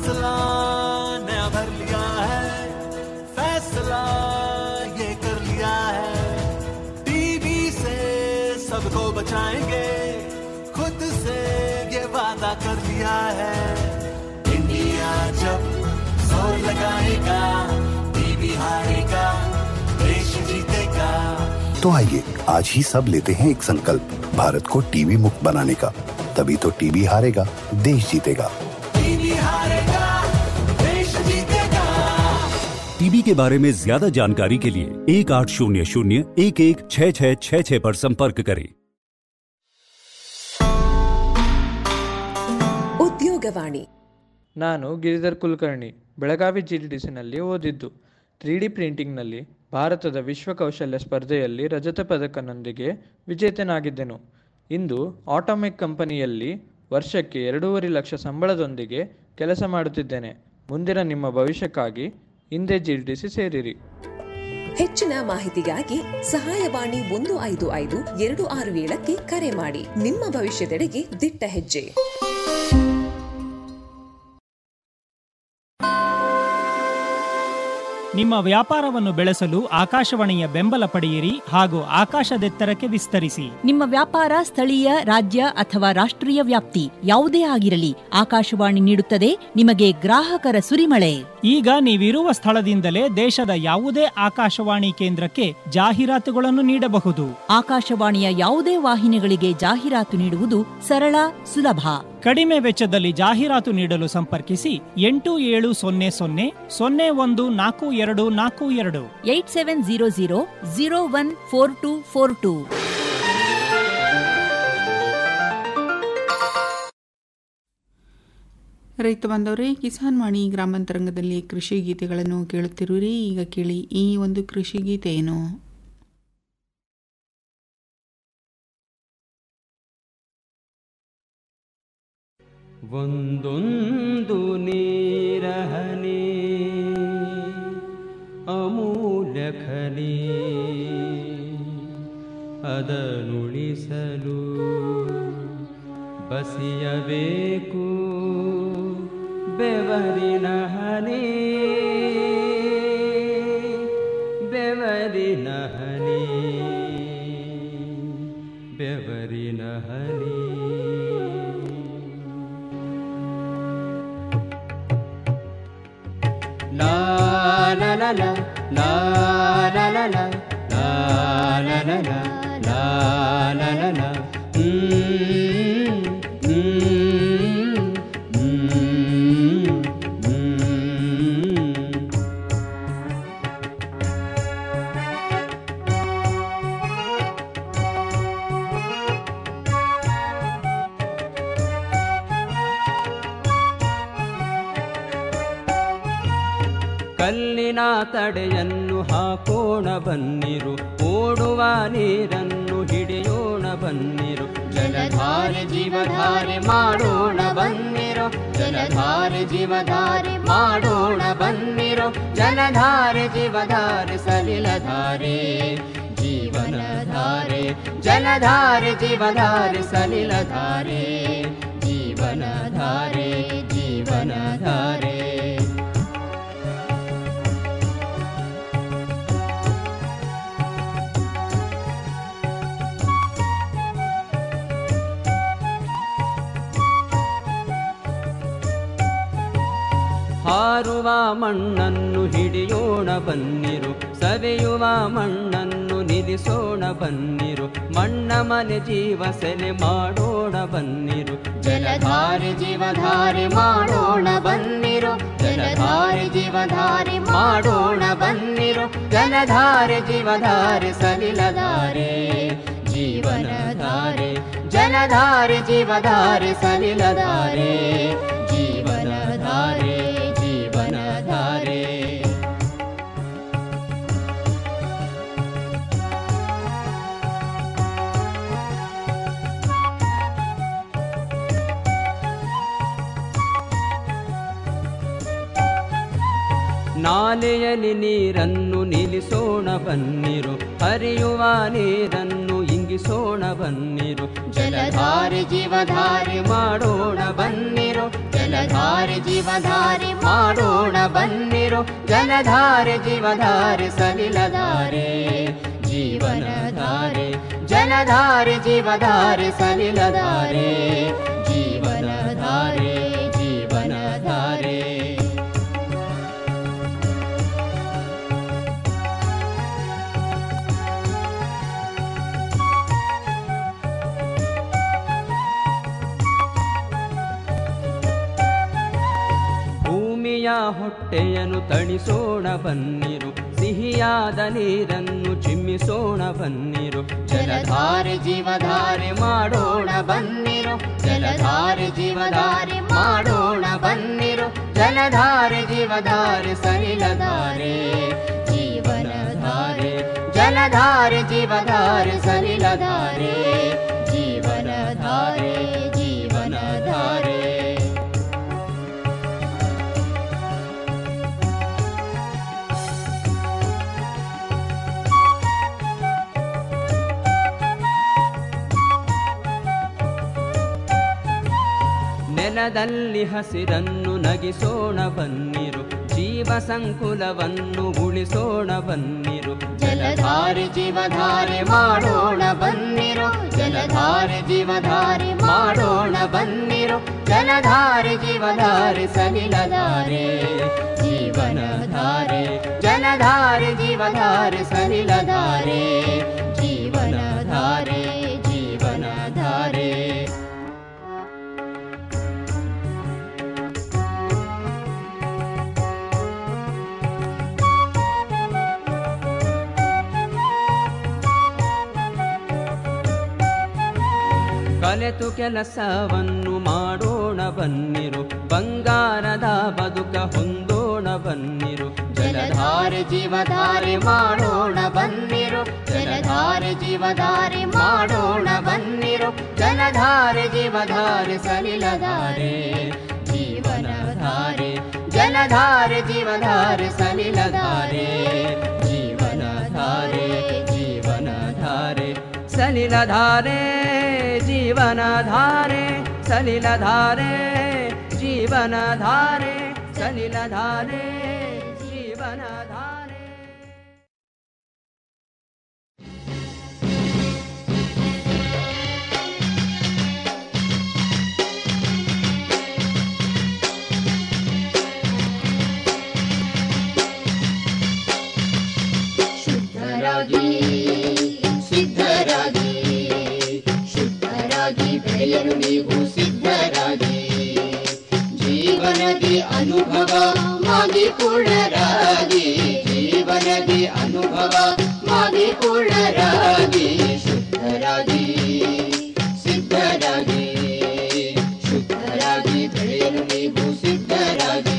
फासला नया भर लिया है फैसला ये कर लिया है टीवी से सबको बचाएंगे खुद से ये वादा कर लिया है इंडिया जब जोर लगाएगा टीवी हारेगा देश जीतेगा तो आइए आज ही सब लेते हैं एक संकल्प भारत को टीवी मुक्त बनाने का तभी तो टीवी हारेगा देश जीतेगा टीवी हारेगा देश जीतेगा टीबी के बारे में ज्यादा जानकारी के लिए एक आठ शून्य शून्य एक एक छः छः छः छः पर संपर्क करें ಉದ್ಯೋಗವಾಣಿ ನಾನು Giridhar Kulkarni Belagavi G D D ಸಿನಲ್ಲಿ ಓದಿದ್ದು ತ್ರೀ ಡಿ ಪ್ರಿಂಟಿಂಗ್ನಲ್ಲಿ ಭಾರತದ ವಿಶ್ವ ಕೌಶಲ್ಯ ಸ್ಪರ್ಧೆಯಲ್ಲಿ ರಜತ ಪದಕನೊಂದಿಗೆ ವಿಜೇತನಾಗಿದ್ದೆನು ಇಂದು ಆಟೋಮೆಕ್ ಕಂಪನಿಯಲ್ಲಿ ವರ್ಷಕ್ಕೆ ಎರಡೂವರೆ ಲಕ್ಷ ಸಂಬಳದೊಂದಿಗೆ ಕೆಲಸ ಮಾಡುತ್ತಿದ್ದೇನೆ ಮುಂದಿನ ನಿಮ್ಮ ಭವಿಷ್ಯಕ್ಕಾಗಿ ಹಿಂದೆ ಜಿ ಡಿ ಸಿ ಸೇರಿರಿ ಹೆಚ್ಚಿನ ಮಾಹಿತಿಗಾಗಿ ಸಹಾಯವಾಣಿ ಒಂದು ಐದು ಐದು ಎರಡು ಆರು ಏಳಕ್ಕೆ ಕರೆ ಮಾಡಿ ನಿಮ್ಮ ಭವಿಷ್ಯದೆಡೆಗೆ ದಿಟ್ಟ ಹೆಜ್ಜೆ ನಿಮ್ಮ ವ್ಯಾಪಾರವನ್ನು ಬೆಳೆಸಲು ಆಕಾಶವಾಣಿಯ ಬೆಂಬಲ ಪಡೆಯಿರಿ ಹಾಗೂ ಆಕಾಶದೆತ್ತರಕ್ಕೆ ವಿಸ್ತರಿಸಿ ನಿಮ್ಮ ವ್ಯಾಪಾರ ಸ್ಥಳೀಯ ರಾಜ್ಯ ಅಥವಾ ರಾಷ್ಟ್ರೀಯ ವ್ಯಾಪ್ತಿ ಯಾವುದೇ ಆಗಿರಲಿ ಆಕಾಶವಾಣಿ ನೀಡುತ್ತದೆ ನಿಮಗೆ ಗ್ರಾಹಕರ ಸುರಿಮಳೆ ಈಗ ನೀವಿರುವ ಸ್ಥಳದಿಂದಲೇ ದೇಶದ ಯಾವುದೇ ಆಕಾಶವಾಣಿ ಕೇಂದ್ರಕ್ಕೆ ಜಾಹೀರಾತುಗಳನ್ನು ನೀಡಬಹುದು ಆಕಾಶವಾಣಿಯ ಯಾವುದೇ ವಾಹಿನಿಗಳಿಗೆ ಜಾಹೀರಾತು ನೀಡುವುದು ಸರಳ ಸುಲಭ ಕಡಿಮೆ ವೆಚ್ಚದಲ್ಲಿ ಜಾಹೀರಾತು ನೀಡಲು ಸಂಪರ್ಕಿಸಿ ಎಂಟು ಏಳು ಸೊನ್ನೆ ಸೊನ್ನೆ ಸೊನ್ನೆ ಒಂದು ನಾಲ್ಕು ಎರಡು ನಾಲ್ಕು ಎರಡು eight seven zero zero zero one four two four two ರೈತ ಬಾಂಧವರೇ ಕಿಸಾನ್ ವಾಣಿ ಗ್ರಾಮಾಂತರಂಗದಲ್ಲಿ ಕೃಷಿ ಗೀತೆಗಳನ್ನು ಕೇಳುತ್ತಿರುವಿರಿ ಈಗ ಕೇಳಿ ಈ ಒಂದು ಕೃಷಿ ಗೀತೆ ಏನು ಒಂದೊಂದು ನೀರಹನಿ ಅಮೂಲ್ಯ ಖನಿ ಅದನುಳಿಸಲು ಬಸಿಯಬೇಕು ಬೆವರಿನ ಹನಿ ಬೆವರಿನ ಹನಿ ಬೆವರಿನ ಹನಿ La la la la la la la la la la la la la la la la mm, mm, mm, mm. ಕಲ್ಲಿನ ತಡೆಯನ್ನು ಹಾಕೋಣ ಬನ್ನಿರು ಓಡುವ ನೀರನ್ನು ಹಿಡಿಯೋಣ ಬನ್ನಿರು ಜಲಧಾರೆ ಜೀವಧಾರೆ ಮಾಡೋಣ ಬನ್ನಿರು ಜಲಧಾರೆ ಜೀವಧಾರೆ ಮಾಡೋಣ ಬನ್ನಿರು ಜಲಧಾರೆ ಜೀವಧಾರೆ ಸಲಿಲಧಾರೆ ಜೀವನಧಾರೆ ಜಲಧಾರೆ ಜೀವಧಾರೆ ಸಲಿಲಧಾರೆ ಜೀವನಧಾರೆ ಜೀವನಧಾರೆ ಹಾರುವ ಮಣ್ಣನ್ನು ಹಿಡಿಯೋಣ ಬನ್ನಿರು ಸವೆಯುವ ಮಣ್ಣನ್ನು ನಿಲ್ಲಿಸೋಣ ಬನ್ನಿರು ಮಣ್ಣ ಮನೆ ಜೀವ ಸೆಲೆ ಮಾಡೋಣ ಬನ್ನಿರು ಜಲಧಾರೆ ಜೀವಧಾರೆ ಮಾಡೋಣ ಬನ್ನಿರು ಜಲಧಾರೆ ಜೀವಧಾರೆ ಮಾಡೋಣ ಬನ್ನಿರು ಜಲಧಾರೆ ಜೀವಧಾರೆ ಸಲಿಲಧಾರೆ ಜೀವನಧಾರೆ ಜಲಧಾರೆ ಜೀವಧಾರೆ ಸಲಿಲಧಾರೆ ಜೀವನಧಾರೆ ಜೀವನಧಾರೆ ನಾಲೆಯಲ್ಲಿ ನೀರನ್ನು ನಿಲ್ಲಿಸೋಣ ಬನ್ನಿರು ಹರಿಯುವ ನೀರನ್ನು ಇಂಗಿ ಮುಗಿಸೋಣ ಬನ್ನಿರು ಜಲಧಾರೆ ಜೀವಧಾರೆ ಮಾಡೋಣ ಬನ್ನಿರು ಜಲಧಾರೆ ಜೀವಧಾರೆ ಮಾಡೋಣ ಬನ್ನಿರು ಜಲಧಾರೆ ಜೀವಧಾರೆ ಸಲಿಲಧಾರೆ ಜೀವನಧಾರೆ ಜಲಧಾರೆ ಜೀವಧಾರೆ ಸಲಿಲಧಾರೆ ಜೀವನಧಾರೆ ಜೀವನಧಾರೆ ಭೂಮಿಯ ಹೊಟ್ಟೆಯನ್ನು ತಣಿಸೋಣ ಬನ್ನಿರು ಸಿಹಿಯಾದ ನೀರನ್ನು ಚಿಮ್ಮಿಸೋಣ ಬನ್ನಿರು ಜಲಧಾರೆ ಜೀವಧಾರೆ ಮಾಡೋಣ ಬನ್ನಿರು ಜಲಧಾರೆ ಜೀವಧಾರೆ ಮಾಡೋಣ ಬನ್ನಿರು ಜಲಧಾರೆ ಜೀವಧಾರೆ ಸಲಿಲಧಾರೆ ಜೀವನಧಾರೆ ಜಲಧಾರೆ ಜೀವಧಾರೆ ಸಲಿಲಧಾರೆ ಜೀವನಧಾರೆ ಜೀವನಧಾರೆ ನೆಲದಲ್ಲಿ ಹಸಿರನ್ನು ನಗಿಸೋಣ ಬನ್ನಿರು ಜೀವ ಸಂಕುಲವನ್ನು ಉಳಿಸೋಣ ಬನ್ನಿರು ಜಲಧಾರೆ ಜೀವಧಾರೆ ಮಾಡೋಣ ಬನ್ನಿರು ಜಲಧಾರೆ ಜೀವಧಾರೆ ಮಾಡೋಣ ಬನ್ನಿರು ಜಲಧಾರೆ ಜೀವಧಾರೆ ಸಲಿಲಧಾರೆ ಜೀವನಧಾರೆ ಜಲಧಾರೆ ಜೀವಧಾರೆ ಸಲಿಲಧಾರೆ ಜೀವನಧಾರೆ ಜೀವನಧಾರೆ ಕಲೆತು ಕೆಲಸವನ್ನು ಮಾಡೋಣ ಬನ್ನಿರು ಬಂಗಾರದ ಬದುಕ ಹೊಂದೋಣ ಬನ್ನಿರು ಜಲಧಾರೆ ಜೀವಧಾರೆ ಮಾಡೋಣ ಬನ್ನಿರು ಜಲಧಾರೆ ಜೀವಧಾರೆ ಮಾಡೋಣ ಬನ್ನಿರು ಜಲಧಾರೆ ಜೀವಧಾರೆ ಸಲಿಲಧಾರೆ ಜೀವನಧಾರೆ ಜಲಧಾರೆ ಜೀವಧಾರೆ ಸಲಿಲಧಾರೆ ಜೀವನಧಾರೆ ಜೀವನಧಾರೆ ಸಲಿಲಧಾರೆ ಜೀವನಧಾರೆ ಸಲಿಲಧಾರೆ ಜೀವನಧಾರೆ ಸಲಿಲಧಾರೆ ಜೀವನಧಾರೆ ಶುದ್ಧರಾಗಿ ಸಿದ್ಧರಾಗಿ ಶುದ್ಧರಾಗಿ ಬೆಳೆಯಲು ನೀವು ಸಿದ್ಧರಾಗಿ ಜೀವನದಿ ಅನುಭವ ಮಾಗಿಕೊಳ್ಳರಾಗಿ ಜೀವನದಿ ಅನುಭವ ಮಾಗಿಕೊಳ್ಳರಾಗಿ ಶುದ್ಧರಾಗಿ ಸಿದ್ಧರಾಗಿ ಶುದ್ಧರಾಗಿ ಬೆಳೆಯಲು ನೀವು ಸಿದ್ಧರಾಗಿ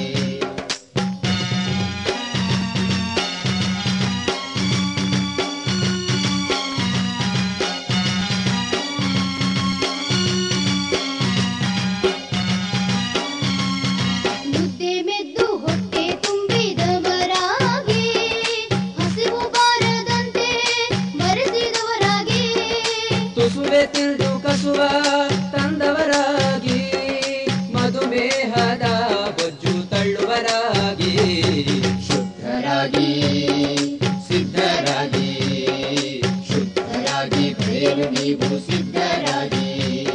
ಮುದ್ದೆ ಮೆದ್ದು ಹೊಟ್ಟೆ ತುಂಬಿದವರಾಗಿ ಹಸಿವು ಬಾರದಂತೆ ಮರೆಸಿದವರಾಗಿ ತುಸುವೆ ತಿಳಿದು ಕಸುವ ತಂದವರಾಗಿ ಮಧುಮೇಹದ ಬೊಜ್ಜು ತಳ್ಳುವರಾಗಿ ಶುದ್ಧರಾಗಿ ಸಿದ್ಧರಾಗಿ ಶುದ್ಧರಾಗಿ ಬೆಳೆಯಲು ನೀವು ಸಿದ್ಧರಾಗಿ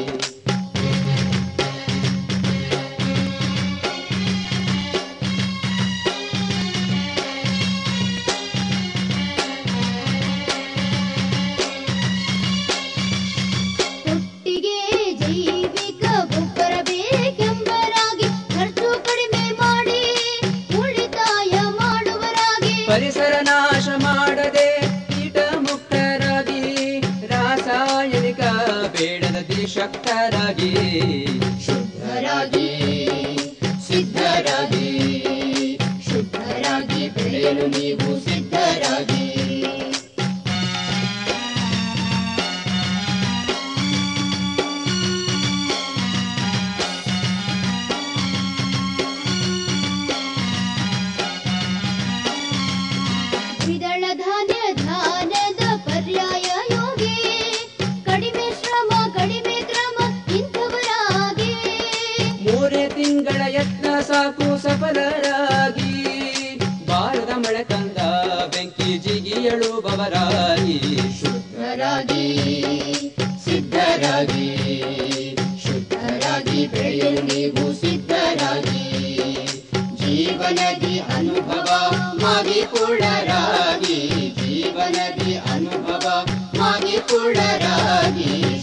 ಒಟ್ಟಿಗೆ ಜೈವಿಕ ಗೊಬ್ಬರ ಬೇಕೆಂಬರಾಗಿ ಖರ್ಚು ಕಡಿಮೆ ಮಾಡಿ ಉಳಿತಾಯ ಮಾಡುವರಾಗಿ ಪರಿಸರ ನಾಶ ಮಾಡದೆ ಕೀಟ ಮುಕ್ತರಾಗಿ ರಾಸಾಯನಿಕ ಬೇಡದ ಶಕ್ತರಾಗಿ ಶುದ್ಧರಾಗಿ ಸಿದ್ಧರಾಗಿ ಶುದ್ಧರಾಗಿ ಬೆಳೆಯಲು ನೀವು ಸಿದ್ಧರಾಗಿ ದ್ವಿದಳ ಧಾನ್ಯ ಧಾನ್ಯದ ಪರ್ಯಾಯ ಯೋಗಿ ಏಳುವವರಾಗಿ ಶುದ್ಧರಾಗಿ ಸಿದ್ಧರಾಗಿ ಶುದ್ಧರಾಗಿ ಬೆಳೆಯಲು ನೀವು ಸಿದ್ಧರಾಗಿ ಜೀವನದಿ ಅನುಭವ ಮಾಗಿಕೊಳ್ಳರಾಗಿ ಜೀವನದಿ ಅನುಭವ ಮಾಗಿಕೊಳ್ಳರಾಗಿ